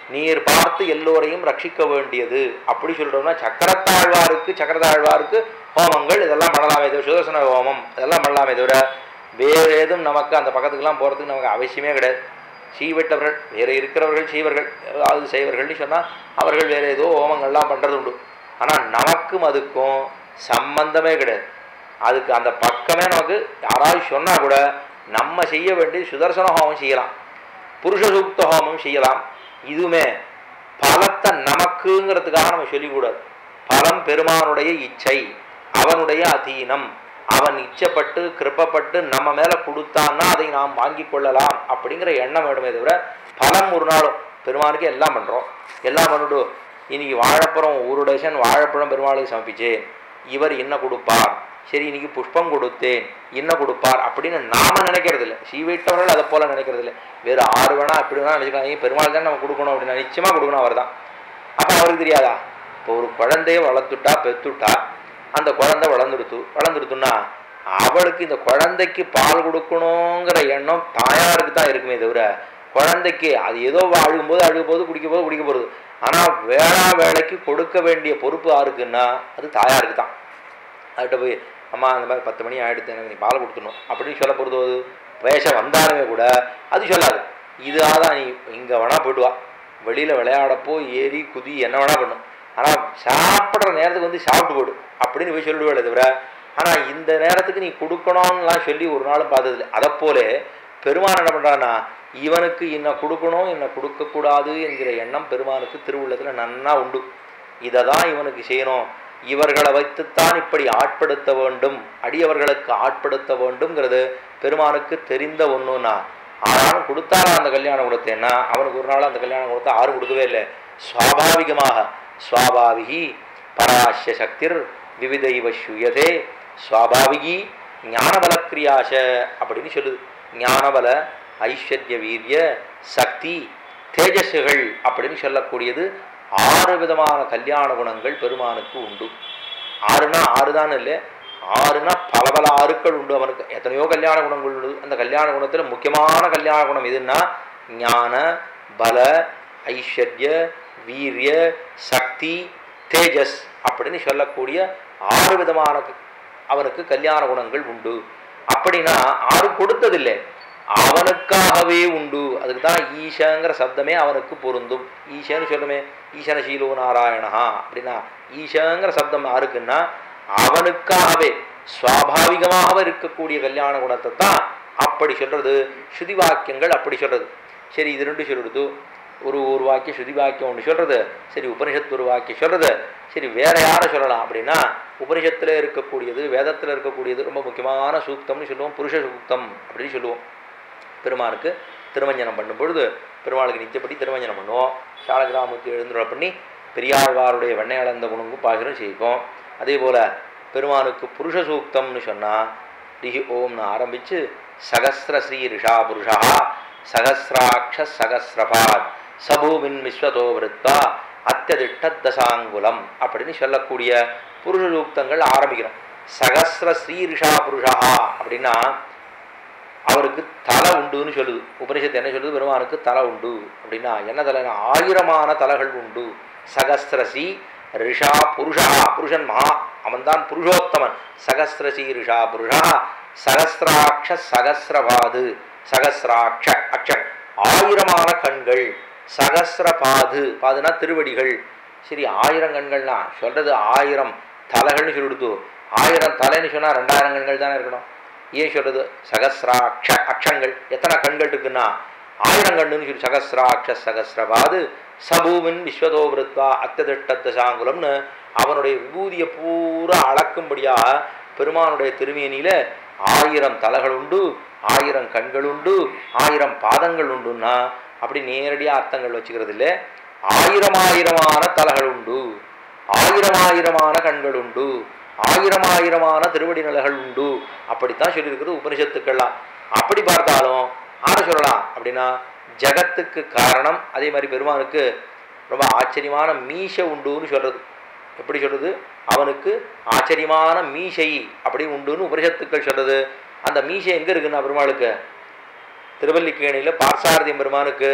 நீர் பார்த்து எல்லோரையும் ரட்சிக்க வேண்டியது அப்படி சொல்றோம்னா சக்கரத்தாழ்வாருக்கு சக்கரத்தாழ்வாருக்கு ஹோமங்கள் இதெல்லாம் பண்ணலாமே தவிர சுதர்சன ஹோமம் இதெல்லாம் பண்ணலாமே தவிர வேறு ஏதும் நமக்கு அந்த பக்கத்துக்கெல்லாம் போகிறதுக்கு நமக்கு அவசியமே கிடையாது செய்விட்டவர்கள் வேறு இருக்கிறவர்கள் செய்வர்கள் அதாவது செய்வர்கள்னு சொன்னால் அவர்கள் வேறு ஏதோ ஹோமங்கள்லாம் பண்ணுறது உண்டு ஆனால் நமக்கும் அதுக்கும் சம்பந்தமே கிடையாது அதுக்கு அந்த பக்கமே நமக்கு யாராவது சொன்னால் கூட நம்ம செய்ய வேண்டியது சுதர்சன ஹோமம் செய்யலாம் புருஷ சூக்த ஹோமம் செய்யலாம் இதுவுமே பலத்தை நமக்குங்கிறதுக்காக நம்ம சொல்லிக்கூடாது பலம் பெருமானுடைய இச்சை அவனுடைய அதீனம் அவன் இச்சப்பட்டு கிருப்பப்பட்டு நம்ம மேலே கொடுத்தான்னா அதை நாம் வாங்கி கொள்ளலாம் அப்படிங்கிற எண்ணம் வேணுமே தவிர பலம் ஒரு நாளும் பெருமானுக்கு எல்லாம் பண்ணுறோம் எல்லாம் பண்ணிட்டு இன்னைக்கு வாழைப்பழம் ஒரு டசன் வாழைப்பழம் பெருமாளுக்கு சமர்ப்பிச்சேன் இவர் என்ன கொடுப்பார் சரி இன்னைக்கு புஷ்பம் கொடுத்தேன் என்ன கொடுப்பார் அப்படின்னு நாம நினைக்கிறது இல்லை சீவைட்டவர்கள் அதை போல நினைக்கிறது இல்லை வேறு ஆறு வேணா அப்படி வேணா நினைச்சுக்கலாம் பெருமாள் தான் நம்ம கொடுக்கணும் அப்படின்னு நிச்சயமாக கொடுக்கணும் அவர் தான் அப்போ அவருக்கு தெரியாதா இப்போ ஒரு குழந்தைய வளர்த்துட்டா பெத்துட்டா அந்த குழந்தை வளர்ந்துடுத்து வளர்ந்துடுத்துன்னா அவளுக்கு இந்த குழந்தைக்கு பால் கொடுக்கணுங்கிற எண்ணம் தாயாருக்கு தான் இருக்குமே தவிர குழந்தைக்கு அது ஏதோ அழுகும்போது அழுக போது குடிக்க போது குடிக்க போகிறது ஆனால் வேளா வேலைக்கு கொடுக்க வேண்டிய பொறுப்பு யாருக்குன்னா அது தாயாருக்கு தான் அதுகிட்ட போய் அம்மா அந்த மாதிரி பத்து மணி ஆகிடுது எனக்கு நீ பால் கொடுத்துடணும் அப்படின்னு சொல்ல போகிறது அது பேச வந்தாலுமே கூட அது சொல்லாது இதாக தான் நீ இங்கே வேணால் போயிட்டு வா வெளியில் விளையாடப்போ ஏறி குதி என்ன வேணால் பண்ணும் ஆனால் சாப்பிட்ற நேரத்துக்கு வந்து சாப்பிட்டு போடு அப்படின்னு போய் சொல்லிடுவாளே தவிர ஆனால் இந்த நேரத்துக்கு நீ கொடுக்கணும்லாம் சொல்லி ஒரு நாளும் பார்த்ததில்லை அதை போல பெருமான் என்ன பண்ணுறான்னா இவனுக்கு இன்ன கொடுக்கணும் இன்ன கொடுக்கக்கூடாது என்கிற எண்ணம் பெருமானுக்கு திருவுள்ளத்தில் நன்னா உண்டு இதை தான் இவனுக்கு செய்யணும் இவர்களை வைத்துத்தான் இப்படி ஆட்படுத்த வேண்டும் அடியவர்களுக்கு ஆட்படுத்த வேண்டும்ங்கிறது பெருமானுக்கு தெரிந்த ஒன்றுனா ஆனாலும் கொடுத்தாரா அந்த கல்யாணம் கொடுத்தேன்னா அவனுக்கு ஒரு நாள் அந்த கல்யாணம் கொடுத்தா யாரும் கொடுக்கவே இல்லை சுவாபாவிகமாக சுவாபாவிகி பராசிய சக்திர் விவித இவ சுயதே சுவாபாவிகி ஞானபலக்கிரியாச அப்படின்னு சொல்லுது ஞானபல ஐஸ்வர்ய வீரிய சக்தி தேஜஸுகள் அப்படின்னு சொல்லக்கூடியது ஆறு விதமான கல்யாண குணங்கள் பெருமானுக்கு உண்டு ஆறுனா ஆறு தான் இல்லை ஆறுனா பல பல ஆறுக்கள் உண்டு அவனுக்கு எத்தனையோ கல்யாண குணங்கள் உண்டு அந்த கல்யாண குணத்தில் முக்கியமான கல்யாண குணம் எதுன்னா ஞான பல ஐஸ்வர்ய வீரிய சக்தி தேஜஸ் அப்படின்னு சொல்லக்கூடிய ஆறு விதமான அவனுக்கு கல்யாண குணங்கள் உண்டு அப்படின்னா ஆறு கொடுத்ததில்லை அவனுக்காகவே உண்டு அதுக்கு தான் ஈஷங்கிற சப்தமே அவனுக்கு பொருந்தும் ஈஷன்னு சொல்லுமே ஈசன சீலோ நாராயணா அப்படின்னா ஈஷங்கிற சப்தம் யாருக்குன்னா அவனுக்காகவே சுவாபாவிகமாக இருக்கக்கூடிய கல்யாண குணத்தை தான் அப்படி சொல்றது ஸ்ருதி வாக்கியங்கள் அப்படி சொல்றது சரி இது ரெண்டு சொல்லிடுது ஒரு ஒரு வாக்கியம் ஸ்ருதி வாக்கியம் ஒன்று சொல்றது சரி உபனிஷத்து ஒரு வாக்கியம் சொல்றது சரி வேற யாரை சொல்லலாம் அப்படின்னா உபனிஷத்தில் இருக்கக்கூடியது வேதத்தில் இருக்கக்கூடியது ரொம்ப முக்கியமான சூக்தம்னு சொல்லுவோம் புருஷ சூக்தம் அப்படின்னு சொல்லுவோம் பெருமானுக்கு திருமஞ்சனம் பண்ணும் பொழுது பெருமாளுக்கு நித்தியப்படி திருமஞ்சனம் பண்ணுவோம் சாலகிராமத்து எழுந்துரை பண்ணி பெரியாழ்வாருடைய வெண்ணெய் அளந்த குணங்கும் பாசுரம் செய்வோம் அதே போல் பெருமானுக்கு புருஷ சூக்தம்னு சொன்னால் ரிஹி ஓம்னு ஆரம்பித்து சகசிர ஸ்ரீ ரிஷா புருஷா சகசிராட்ச சகசிரபாத் சபூமின் விஸ்வதோ விருத்தா அத்தியதிஷ்டதசாங்குலம் அப்படின்னு சொல்லக்கூடிய புருஷ சூக்தங்கள் ஆரம்பிக்கிறோம் சகசிர ஸ்ரீ ரிஷா புருஷா அப்படின்னா அவருக்கு தலை உண்டுன்னு சொல்லுது உபனிஷத்து என்ன சொல்லுது பெருமானுக்கு தலை உண்டு அப்படின்னா என்ன தலைனா ஆயிரமான தலைகள் உண்டு சகசிரசி ரிஷா புருஷா புருஷன் மகா அவன்தான் புருஷோத்தமன் சகசிரசி ரிஷா புருஷா சகசிராட்ச சகசிரபாது சகசிராட்ச அக்ஷன் ஆயிரமான கண்கள் சகசிரபாது பாதுனா திருவடிகள் சரி ஆயிரம் கண்கள்னா சொல்றது ஆயிரம் தலைகள்னு சொல்லிடுத்து ஆயிரம் தலைன்னு சொன்னால் ரெண்டாயிரம் கண்கள் தானே இருக்கணும் ஏன் சொல்றது சகசிராட்ச அக்ஷங்கள் எத்தனை கண்கள் இருக்குன்னா ஆயிரம் கண்ணுன்னு சொல்லி சகசிராட்ச சகசிரபாது சபூமின் விஸ்வதோ விருத்வா அத்ததிஷ்டத்தசாங்குலம்னு அவனுடைய விபூதியை பூரா அளக்கும்படியாக பெருமானுடைய திருமேனியில ஆயிரம் தலைகள் உண்டு ஆயிரம் கண்கள் உண்டு ஆயிரம் பாதங்கள் உண்டுன்னா அப்படி நேரடியாக அர்த்தங்கள் வச்சுக்கிறது இல்லை ஆயிரம் ஆயிரமான தலைகள் உண்டு ஆயிரம் ஆயிரமான கண்கள் உண்டு ஆயிரம் ஆயிரமான திருவடி நிலைகள் உண்டு அப்படித்தான் சொல்லியிருக்கிறது உபனிஷத்துக்கெல்லாம் அப்படி பார்த்தாலும் ஆற சொல்லலாம் அப்படின்னா ஜகத்துக்கு காரணம் அதே மாதிரி பெருமானுக்கு ரொம்ப ஆச்சரியமான மீசை உண்டுன்னு சொல்றது எப்படி சொல்றது அவனுக்கு ஆச்சரியமான மீசை அப்படி உண்டுன்னு உபனிஷத்துக்கள் சொல்றது அந்த மீசை எங்கே இருக்குன்னா பெருமாளுக்கு திருவல்லிக்கேணியில் பார்சாரதியம் பெருமானுக்கு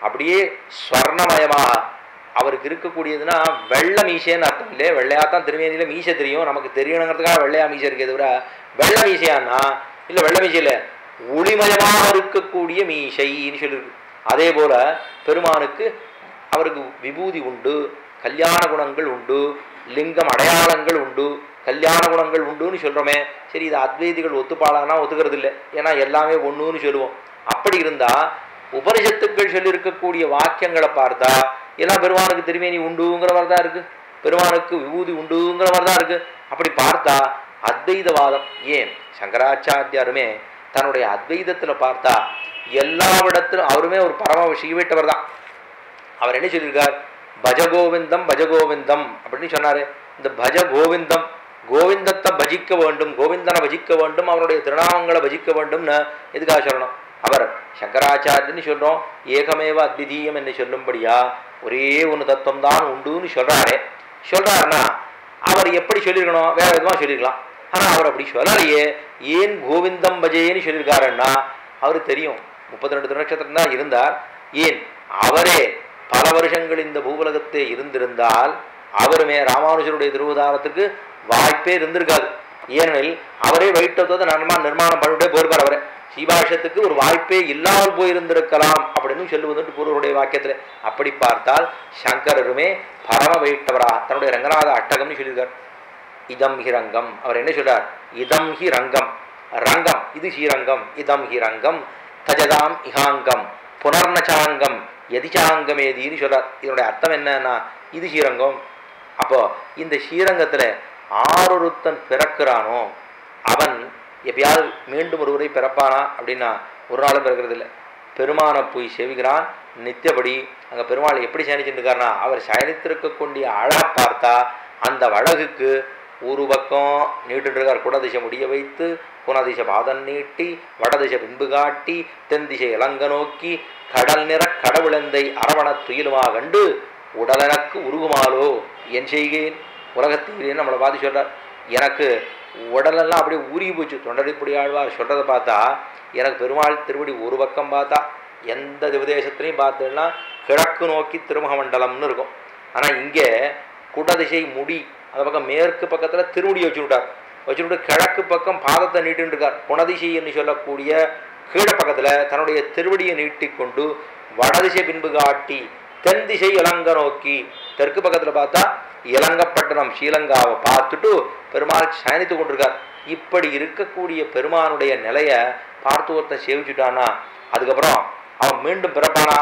அப்படியே ஸ்வர்ணமயமாக அவருக்கு இருக்கக்கூடியதுன்னா வெள்ளை மீசைன்னு அர்த்தம் இல்லை வெள்ளையாக தான் திருமேனியில் மீசை தெரியும் நமக்கு தெரியணுங்கிறதுக்காக வெள்ளையா மீசை இருக்கே தவிர வெள்ளை மீசையான்னா இல்லை வெள்ளை மீசையில் ஒளிமயமாக இருக்கக்கூடிய மீசைன்னு சொல்லியிருக்கு அதே போல பெருமானுக்கு அவருக்கு விபூதி உண்டு கல்யாண குணங்கள் உண்டு லிங்கம் அடையாளங்கள் உண்டு கல்யாண குணங்கள் உண்டுன்னு சொல்கிறோமே சரி இது அத்வைதிகள் ஒத்துப்பாளானா ஒத்துக்கிறது இல்லை ஏன்னா எல்லாமே ஒன்றுன்னு சொல்லுவோம் அப்படி இருந்தால் உபனிஷத்துக்கள் சொல்லியிருக்கக்கூடிய வாக்கியங்களை பார்த்தா எல்லாம் பெருமானுக்கு திருமேனி உண்டுங்கிற மாதிரி தான் இருக்குது பெருமானுக்கு விபூதி உண்டுங்கிற மாதிரி தான் இருக்குது அப்படி பார்த்தா அத்வைதவாதம் ஏன் சங்கராச்சாரியாருமே தன்னுடைய அத்வைதத்தில் பார்த்தா எல்லாவிடத்திலும் அவருமே ஒரு பரம விஷயவிட்டவர் தான் அவர் என்ன சொல்லியிருக்கார் பஜகோவிந்தம் பஜகோவிந்தம் அப்படின்னு சொன்னார் இந்த பஜ கோவிந்தம் கோவிந்தத்தை பஜிக்க வேண்டும் கோவிந்தனை பஜிக்க வேண்டும் அவருடைய திருநாமங்களை பஜிக்க வேண்டும்னு எதுக்காக சொல்லணும் அவர் சங்கராச்சாரியன்னு சொல்கிறோம் ஏகமேவ அத்விதீயம் என்று சொல்லும்படியா ஒரே ஒன்று தத்துவம் தான் உண்டுன்னு சொல்கிறாரே சொல்கிறாருன்னா அவர் எப்படி சொல்லியிருக்கணும் வேற விதமாக சொல்லியிருக்கலாம் ஆனால் அவர் அப்படி சொல்லலையே ஏன் கோவிந்தம் பஜேன்னு சொல்லியிருக்காருன்னா அவருக்கு தெரியும் முப்பத்தி ரெண்டு திருநட்சத்திரம் தான் இருந்தார் ஏன் அவரே பல வருஷங்கள் இந்த பூவுலகத்தை இருந்திருந்தால் அவருமே ராமானுஜருடைய திருவதாரத்துக்கு வாய்ப்பே இருந்திருக்காது ஏனெனில் அவரே வைட்டத்தை நன்மா நிர்மாணம் பண்ணிட்டே போயிருப்பார் அவரே சீபாஷத்துக்கு ஒரு வாய்ப்பே இல்லாமல் போயிருந்திருக்கலாம் அப்படின்னு சொல்லுவதுண்டு பூர்வருடைய வாக்கியத்தில் அப்படி பார்த்தால் சங்கரருமே பரம வைட்டவராக தன்னுடைய ரங்கநாத அட்டகம்னு சொல்லியிருக்கார் இதம் ஹி ரங்கம் அவர் என்ன சொல்றார் இதம் ஹி ரங்கம் ரங்கம் இது ஸ்ரீரங்கம் இதம் ஹி ரங்கம் தஜதாம் இஹாங்கம் புனர்ணச்சாங்கம் எதிச்சாங்கமேதின்னு சொல்றார் இதனுடைய அர்த்தம் என்னன்னா இது ஸ்ரீரங்கம் அப்போ இந்த ஸ்ரீரங்கத்தில் ஆரொருத்தன் பிறக்கிறானோ அவன் எப்பயாவது மீண்டும் ஒருவரை பிறப்பானா அப்படின்னா ஒரு நாளும் பிறக்கிறது இல்லை பெருமானை போய் செவிக்கிறான் நித்தியபடி அங்கே பெருமாள் எப்படி சயனிச்சுருக்காருனா அவர் சயனித்திருக்கக்கூடிய அழகை பார்த்தா அந்த அழகுக்கு ஒரு பக்கம் நீட்டுருக்கார் குடதிசை முடிய வைத்து குணதிசை பாதம் நீட்டி வடதிசை பின்பு காட்டி தென் திசை இளங்க நோக்கி கடல் நிற கடவுளந்தை அரவண துயிலுமா கண்டு உடலனக்கு உருகுமாலோ என் செய்கேன் உலகத்தில் நம்மளை பார்த்து சொல்கிறார் எனக்கு உடலெல்லாம் அப்படியே உருகி போச்சு தொண்டடிப்படி ஆழ்வார் சொல்கிறத பார்த்தா எனக்கு பெருமாள் திருவடி ஒரு பக்கம் பார்த்தா எந்த உபதேசத்துலையும் பார்த்தோன்னா கிழக்கு நோக்கி திருமுக மண்டலம்னு இருக்கும் ஆனால் இங்கே குடதிசை முடி அந்த பக்கம் மேற்கு பக்கத்தில் திருமுடி வச்சு விட்டார் வச்சுட்டு கிழக்கு பக்கம் பாதத்தை நீட்டுன்னு இருக்கார் குணதிசை என்று சொல்லக்கூடிய கீழே பக்கத்தில் தன்னுடைய திருவடியை நீட்டிக்கொண்டு வடதிசை பின்பு காட்டி தென் திசை இலங்க நோக்கி தெற்கு பக்கத்தில் பார்த்தா இலங்கப்பட்டணம் ஸ்ரீலங்காவை பார்த்துட்டு பெருமாள் சயனித்து கொண்டிருக்கார் இப்படி இருக்கக்கூடிய பெருமானுடைய நிலையை பார்த்து ஒருத்தன் சேவிச்சுட்டானா அதுக்கப்புறம் அவன் மீண்டும் பிறப்பானா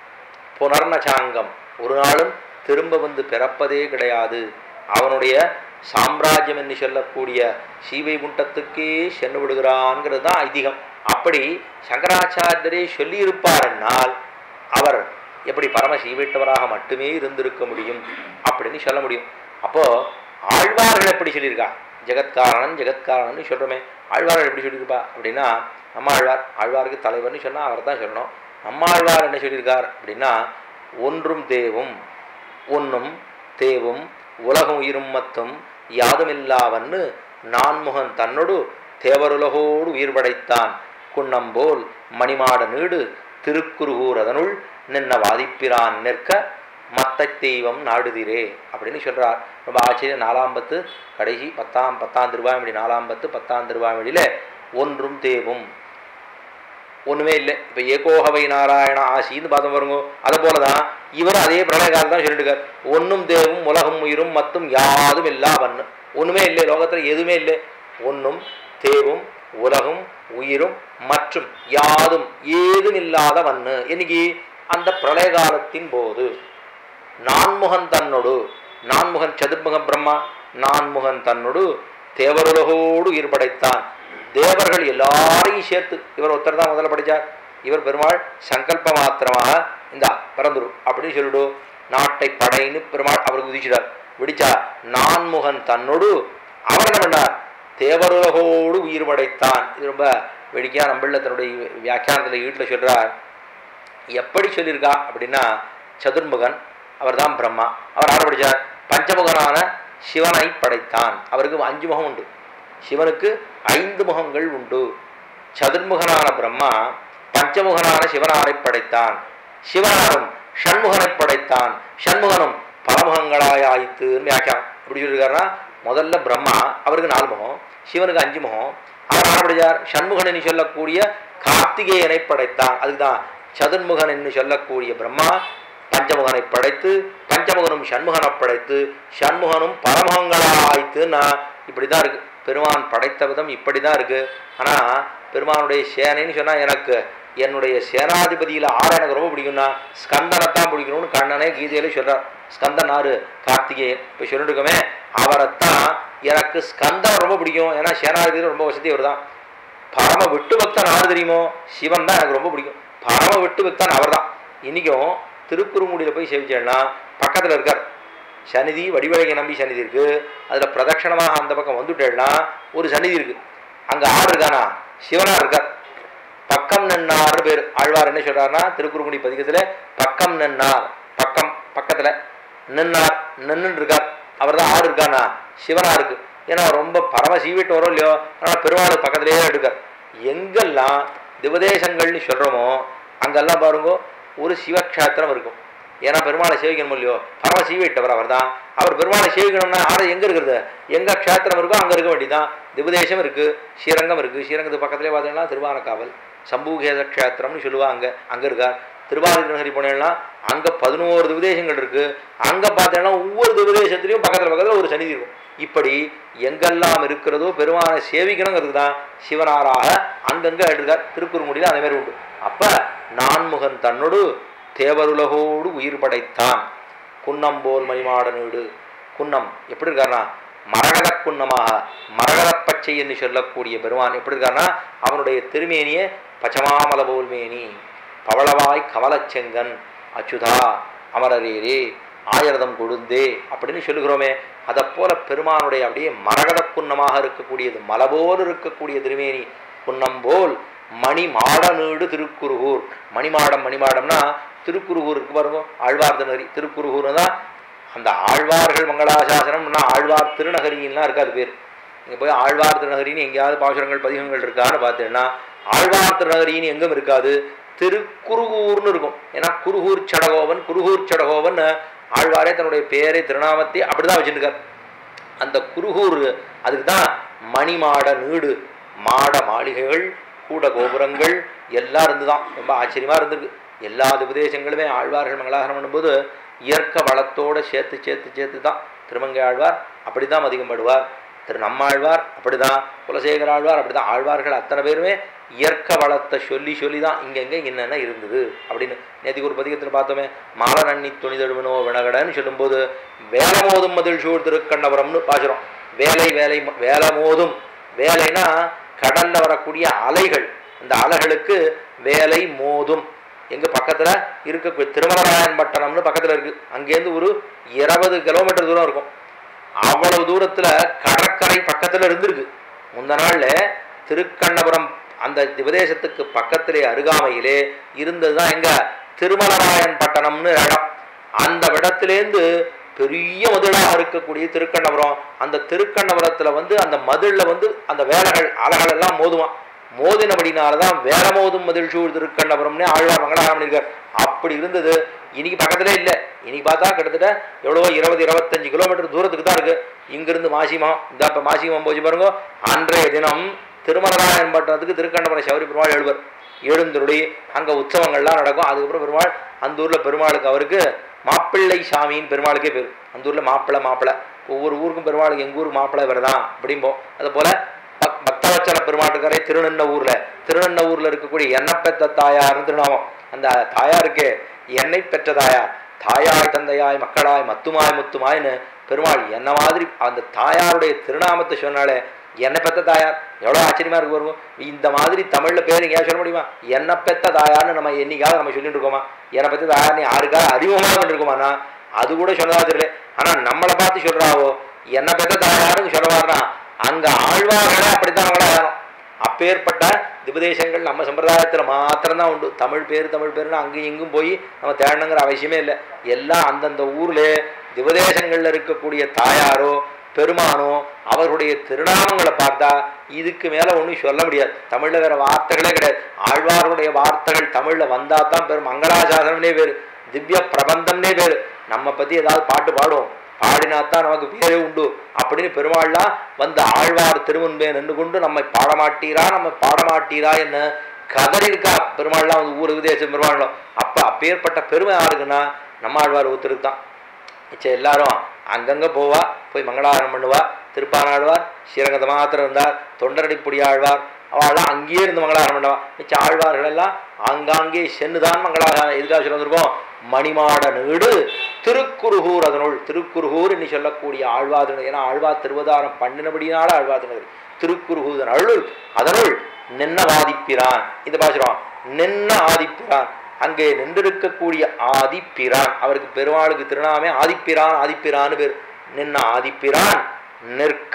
புனர்ணசாங்கம் ஒரு நாளும் திரும்ப வந்து பிறப்பதே கிடையாது அவனுடைய சாம்ராஜ்யம் என்று சொல்லக்கூடிய ஸ்ரீவைகுண்டத்துக்கே சென்று விடுகிறான்ங்கிறது தான் ஐதீகம் அப்படி சங்கராச்சாரியரே சொல்லியிருப்பாரென்னால் அவர் எப்படி பரம சீவைட்டவராக மட்டுமே இருந்திருக்க முடியும் அப்படின்னு சொல்ல முடியும் அப்போ ஆழ்வார்கள் எப்படி சொல்லியிருக்கா ஜெகத்காரணன் ஜெகத்காரணன் சொல்கிறோமே ஆழ்வார்கள் எப்படி சொல்லியிருப்பா அப்படின்னா நம்ம ஆழ்வார் ஆழ்வாருக்கு தலைவர்னு சொன்னால் அவர் தான் சொல்லணும் நம்ம ஆழ்வார் என்ன சொல்லியிருக்கார் அப்படின்னா ஒன்றும் தேவும் ஒன்றும் தேவும் உலகம் உயிரும் மத்தும் யாதுமில்லாவன்னு நான்முகன் தன்னொடு தேவருலகோடு உயிர் படைத்தான் குன்னம்போல் மணிமாட நீடு திருக்குறுகூர் அதனுள் நின்ன வாதிப்பிரான் நிற்க மத்த தெய்வம் நாடுதிரே அப்படின்னு சொல்கிறார் ரொம்ப ஆச்சரியம் நாலாம் பத்து கடைசி பத்தாம் பத்தாம் திருவாய்மொழி நாலாம் பத்து பத்தாம் திருவாய்மொழியில் ஒன்றும் தேவும் ஒன்றுமே இல்லை இப்போ ஏகோகவை நாராயண ஆசின்னு பார்த்தோம் பாருங்க அதை போல தான் இவரும் அதே பிரளயகாலம் தான் சொல்லிட்டுருக்கார் ஒன்றும் தேவும் உலகம் உயிரும் மத்தும் யாதும் இல்லா வண்ணு ஒன்றுமே இல்லை லோகத்தில் எதுவுமே இல்லை ஒன்றும் தேவும் உலகும் உயிரும் மற்றும் யாதும் ஏதும் இல்லாத வண்ணு இன்னைக்கு அந்த பிரளய காலத்தின் போது நான்முகன் தன்னோடு நான்முகன் சதுர்முக பிரம்மா நான்முகன் தன்னோடு தேவருலகோடு உயிர் படைத்தான் தேவர்கள் எல்லாரையும் சேர்த்து இவர் ஒருத்தர் தான் முதல்ல படித்தார் இவர் பெருமாள் சங்கல்ப மாத்திரமாக இந்த பிறந்துரு அப்படின்னு சொல்லிடு நாட்டை படைன்னு பெருமாள் அவர் குதிச்சிட்டார் விடிச்சா நான்முகன் தன்னோடு அவர் என்ன பண்ணார் தேவருலகோடு உயிர் படைத்தான் இது ரொம்ப வெடிக்கையாக நம்மள தன்னுடைய வியாக்கியானத்தில் வீட்டில் சொல்கிறார் எப்படி சொல்லியிருக்கா அப்படின்னா சதுர்முகன் அவர் தான் பிரம்மா அவர் ஆட படித்தார் பஞ்சமுகனான சிவனை படைத்தான் அவருக்கு அஞ்சு முகம் உண்டு சிவனுக்கு ஐந்து முகங்கள் உண்டு சதுர்முகனான பிரம்மா பஞ்சமுகனான சிவனாரை படைத்தான் சிவனாரும் ஷண்முகனை படைத்தான் ஷண்முகனும் பலமுகங்களாய் ஆயித்துன்னு வியாக்கியானம் எப்படி சொல்லியிருக்காருன்னா முதல்ல பிரம்மா அவருக்கு நாலு முகம் சிவனுக்கு அஞ்சு முகம் அவர் ஆனபடியார் ஷண்முகன் என்று சொல்லக்கூடிய கார்த்திகேயனை படைத்தான் அதுதான் சதுர்முகன் என்று சொல்லக்கூடிய பிரம்மா பஞ்சமுகனை படைத்து பஞ்சமுகனும் ஷண்முகனை படைத்து ஷண்முகனும் பரமகங்களாய்த்துன்னா இப்படி தான் இருக்கு பெருமான் படைத்த விதம் இப்படி தான் இருக்கு ஆனால் பெருமானுடைய சேனைன்னு சொன்னால் எனக்கு என்னுடைய சேனாதிபதியில் ஆறு எனக்கு ரொம்ப பிடிக்கும்னா ஸ்கந்தனைத்தான் பிடிக்கணும்னு கண்ணனே கீதையில சொல்றார் ஸ்கந்தன் ஆறு கார்த்திகேயன் இப்போ சொல்லிட்டு இருக்கோமே அவரைத்தான் எனக்கு ஸ்கந்தன் ரொம்ப பிடிக்கும் ஏன்னா சேனாதிபதியில் ரொம்ப வசதி அவர் தான் பரம விட்டு பக்தன் ஆறு தெரியுமோ சிவன் தான் எனக்கு ரொம்ப பிடிக்கும் பரம விட்டு பக்தன் அவர் தான் இன்றைக்கும் திருக்குறுங்குடியில் போய் சேவிச்சேன்னா பக்கத்தில் இருக்கார் சந்நிதி வடிவழகை நம்பி சந்நிதி இருக்கு அதில் பிரதட்சணமாக அந்த பக்கம் வந்துட்டேன்னா ஒரு சந்நிதி இருக்கு அங்கே ஆறு இருக்கானா சிவனா இருக்கார் பக்கம் நின்னார்னு பேர் ஆழ்வார் என்ன சொல்றாருன்னா திருக்குறுங்குடி பதிகத்தில் பக்கம் நின்னார் பக்கம் பக்கத்தில் நின்னார் நின்னுன்னு இருக்கார் அவர் தான் ஆறு இருக்கானா சிவனா இருக்கு ஏன்னா ரொம்ப பரம சீவிட்டு வரும் இல்லையோ ஆனால் பெருமாள் பக்கத்திலேயே இருக்கார் எங்கெல்லாம் திவதேசங்கள்னு சொல்கிறோமோ அங்கெல்லாம் பாருங்க ஒரு சிவக்ஷேத்திரம் இருக்கும் ஏன்னா பெருமாளை சேவிக்கணும் இல்லையோ பரம சீவிட்டவர் அவர் தான் அவர் பெருமாளை சேவிக்கணும்னா ஆறு எங்கே இருக்கிறது எங்கே க்ஷேத்திரம் இருக்கோ அங்கே இருக்க வேண்டியதான் திவதேசம் இருக்குது ஸ்ரீரங்கம் இருக்குது ஸ்ரீரங்கத்து பக்கத்துலேயே பார்த்தீங்கன்னா திருவானக்காவல் சம்பூகேத க்ஷேத்திரம்னு சொல்லுவாங்க அங்கே இருக்கார் திருவாரூர் போனேன்னா அங்கே பதினோரு திவதேசங்கள் இருக்குது அங்கே பார்த்தீங்கன்னா ஒவ்வொரு திவதேசத்துலேயும் பக்கத்தில் பக்கத்தில் ஒரு சன்னிதி இருக்கும் இப்படி எங்கெல்லாம் இருக்கிறதோ பெருமானை சேவிக்கணுங்கிறது தான் சிவனாராக அங்கங்கே எடுக்கார் திருக்குறுங்குடியில் அதே மாதிரி உண்டு அப்போ நான்முகன் தன்னோடு தேவருலகோடு உயிர் படைத்தான் குன்னம் போல் மணிமாடனீடு குன்னம் எப்படி இருக்காருன்னா மரகத குன்னமாக மரகதப் பச்சை என்று சொல்லக்கூடிய பெருமான் எப்படி இருக்காருன்னா அவனுடைய திருமேனியே பச்சமாமல போல் மேனி பவளவாய் கமலச்செங்கன் அச்சுதா அமரரேரே ஆயிரதம் கொடுந்தே அப்படின்னு சொல்லுகிறோமே அதை போல பெருமானுடைய அப்படியே மரகத குன்னமாக இருக்கக்கூடியது மலபோல் இருக்கக்கூடிய திருமேனி குன்னம் போல் மணி மாடநீடு திருக்குருகூர் மணிமாடம் மணிமாடம்னா திருக்குருகூர் இருக்கு பாருங்க ஆழ்வார் திருநகரி திருக்குருகூர்னு தான் அந்த ஆழ்வார்கள் மங்களாசாசனம்னா ஆழ்வார் திருநகரின்லாம் இருக்காது பேர் நீங்கள் போய் ஆழ்வார் திருநகரின்னு எங்கேயாவது பாசுரங்கள் பதிகங்கள் இருக்கான்னு பார்த்தீங்கன்னா ஆழ்வார் திருநகரின்னு எங்கும் இருக்காது திருக்குருகூர்னு இருக்கும் ஏன்னா குருகூர் சடகோவன் குருகூர் சடகோவன் ஆழ்வாரே தன்னுடைய பேரை திருநாமத்தை அப்படிதான் வச்சுருக்கார் அந்த குருகூர் அதுக்கு தான் மணிமாட நீடு மாட மாளிகைகள் கூட கோபுரங்கள் எல்லாம் இருந்துதான் ரொம்ப ஆச்சரியமாக இருந்திருக்கு எல்லா உபதேசங்களுமே ஆழ்வார்கள் மங்களாகரம் பண்ணும்போது இயற்கை வளத்தோடு சேர்த்து சேர்த்து சேர்த்து தான் திருமங்கை ஆழ்வார் அப்படி தான் மதிக்கப்படுவார் திரு நம்மாழ்வார் அப்படி தான் குலசேகர ஆழ்வார் அப்படி தான் ஆழ்வார்கள் அத்தனை பேருமே இயற்கை வளத்தை சொல்லி சொல்லி தான் இங்கெங்கே என்னென்ன இருந்தது அப்படின்னு நேற்றுக்கு ஒரு பதிகத்தில் பார்த்தோமே மால நன்னி துணிதழுவனோ வினகடன்னு சொல்லும்போது வேலமோதும் மதில் சூழ் திருக்கண்ணபுரம்னு பாசுறோம் வேலை வேலை வேலை மோதும் வேலைனா கடல்ல வரக்கூடிய அலைகள் அந்த அலைகளுக்கு வேலை மோதும் எங்க பக்கத்துல இருக்க திருமலராயன் பட்டணம்னு பக்கத்துல இருக்கு அங்கேருந்து ஒரு இருபது கிலோமீட்டர் தூரம் இருக்கும் அவ்வளவு தூரத்துல கடற்கரை பக்கத்துல இருந்திருக்கு முந்த நாள்ல திருக்கண்ணபுரம் அந்த திவதேசத்துக்கு பக்கத்திலே அருகாமையிலே இருந்தது தான் எங்க திருமலராயன் பட்டணம்னு இடம் அந்த இடத்துலேருந்து பெரிய மதுளாக இருக்கக்கூடிய திருக்கண்ணபுரம் அந்த திருக்கண்ணபுரத்துல வந்து அந்த மதிலில் வந்து அந்த வேலைகள் அலைகள் எல்லாம் மோதுவான் மோதினபடினால தான் வேற மோதும் மதில் சூழ் திருக்கண்ணபுரம்னே ஆழ்வார் மங்களாரம் பண்ணியிருக்கார் அப்படி இருந்தது இன்னைக்கு பக்கத்திலே இல்லை இன்னைக்கு பார்த்தா கிட்டத்தட்ட எவ்வளோ இருபது இருபத்தஞ்சு கிலோமீட்டர் தூரத்துக்கு தான் இருக்கு இங்கிருந்து மாசிமம் இந்த இப்போ மாசிமம் போச்சு பாருங்க அன்றைய தினம் திருமலராயன் பட்டணத்துக்கு திருக்கண்ணபுரம் சௌரி பெருமாள் எழுவர் எழுந்தருளி அங்கே உற்சவங்கள்லாம் நடக்கும் அதுக்கப்புறம் பெருமாள் அந்த ஊரில் பெருமாளுக்கு அவருக்கு மாப்பிள்ளை சாமின்னு பெருமாளுக்கே பேர் அந்த ஊரில் மாப்பிள்ளை மாப்பிள்ளை ஒவ்வொரு ஊருக்கும் பெருமாளுக்கு எங்கள் ஊருக்கு மாப்பிள்ளை வருதான் அப்படிம்போம் அது போல் பக் பக்தவச்சல பெருமாட்டுக்காரே திருநன்ன ஊரில் திருநன்ன ஊரில் இருக்கக்கூடிய எண்ணெய் பெற்ற தாயார்னு திருநாமம் அந்த தாயாருக்கு எண்ணெய் பெற்ற தாயார் தாயாய் தந்தையாய் மக்களாய் மத்துமாய் முத்துமாய்னு பெருமாள் என்ன மாதிரி அந்த தாயாருடைய திருநாமத்தை சொன்னாலே என்ன பெத்த தாயார் எவ்வளோ ஆச்சரியமா இருக்கு வருவோம் இந்த மாதிரி தமிழில் பேர் எங்கேயாவது சொல்ல முடியுமா என்ன பெத்த தாயார்னு நம்ம என்னைக்காவது நம்ம சொல்லிட்டு இருக்கோமா என்னை பெத்த தாயார் நீ யாருக்காவது அறிமுகமாக பண்ணிருக்கோமாண்ணா அது கூட சொல்லவா தெரியல ஆனால் நம்மளை பார்த்து சொல்கிறாவோ என்ன பெத்த தாயாருன்னு சொல்லவாருனா அங்கே ஆழ்வார்களே அப்படித்தான் அவங்களாம் அப்பேற்பட்ட திபதேசங்கள் நம்ம சம்பிரதாயத்தில் மாத்திரம்தான் உண்டு தமிழ் பேர் தமிழ் பேர்னு அங்கேயும் இங்கும் போய் நம்ம தேடணுங்கிற அவசியமே இல்லை எல்லாம் அந்தந்த ஊரில் திவதேசங்களில் இருக்கக்கூடிய தாயாரோ பெருமானோ அவர்களுடைய திருநாமங்களை பார்த்தா இதுக்கு மேலே ஒன்றும் சொல்ல முடியாது தமிழில் வேற வார்த்தைகளே கிடையாது ஆழ்வாருடைய வார்த்தைகள் தமிழில் வந்தால் தான் பேர் மங்களாசாசனம்னே பேர் திவ்ய பிரபந்தம்னே பேர் நம்ம பற்றி ஏதாவது பாட்டு பாடுவோம் பாடினாத்தான் நமக்கு பேரே உண்டு அப்படின்னு பெருமாள்லாம் வந்த ஆழ்வார் திருமுன்பே நின்று கொண்டு நம்மை பாடமாட்டீரா நம்ம பாடமாட்டீரா என்ன கதறி இருக்கா பெருமாள்லாம் வந்து ஊர் விதேசம் பெருமாள்லாம் அப்போ அப்பேற்பட்ட பெருமை யாருக்குன்னா நம்ம ஆழ்வார் ஒருத்தருக்கு தான் மிச்சம் எல்லாரும் அங்கங்கே போவா போய் மங்களாதாரம் பண்ணுவா திருப்பானாழ்வார் ஸ்ரீரங்கத்தை மாத்திரம் இருந்தார் தொண்டரடிப்புடி ஆழ்வார் அவள்லாம் அங்கேயே இருந்து மங்களாதாரம் பண்ணுவா மிச்ச ஆழ்வார்கள் எல்லாம் ஆங்காங்கே சென்னுதான் மங்களாதாரம் எதுக்காக சொல்ல வந்திருக்கோம் மணிமாட நீடு திருக்குறுகூர் அதனுள் திருக்குறுகூர் என்று சொல்லக்கூடிய ஆழ்வார் ஏன்னா ஆழ்வார் திருவதாரம் பண்ணினபடினால ஆழ்வார் நகர் திருக்குறுகூதன் அருள் அதனுள் நின்ன ஆதிப்பிரான் இந்த பாசுரம் நின்ன ஆதிப்பிரான் அங்கே நின்றிருக்கக்கூடிய ஆதிப்பிரான் அவருக்கு பெருமாளுக்கு திருநாமே ஆதிப்பிரான் ஆதிப்பிரான்னு பேர் நின்ன ஆதிப்பிரான் நிற்க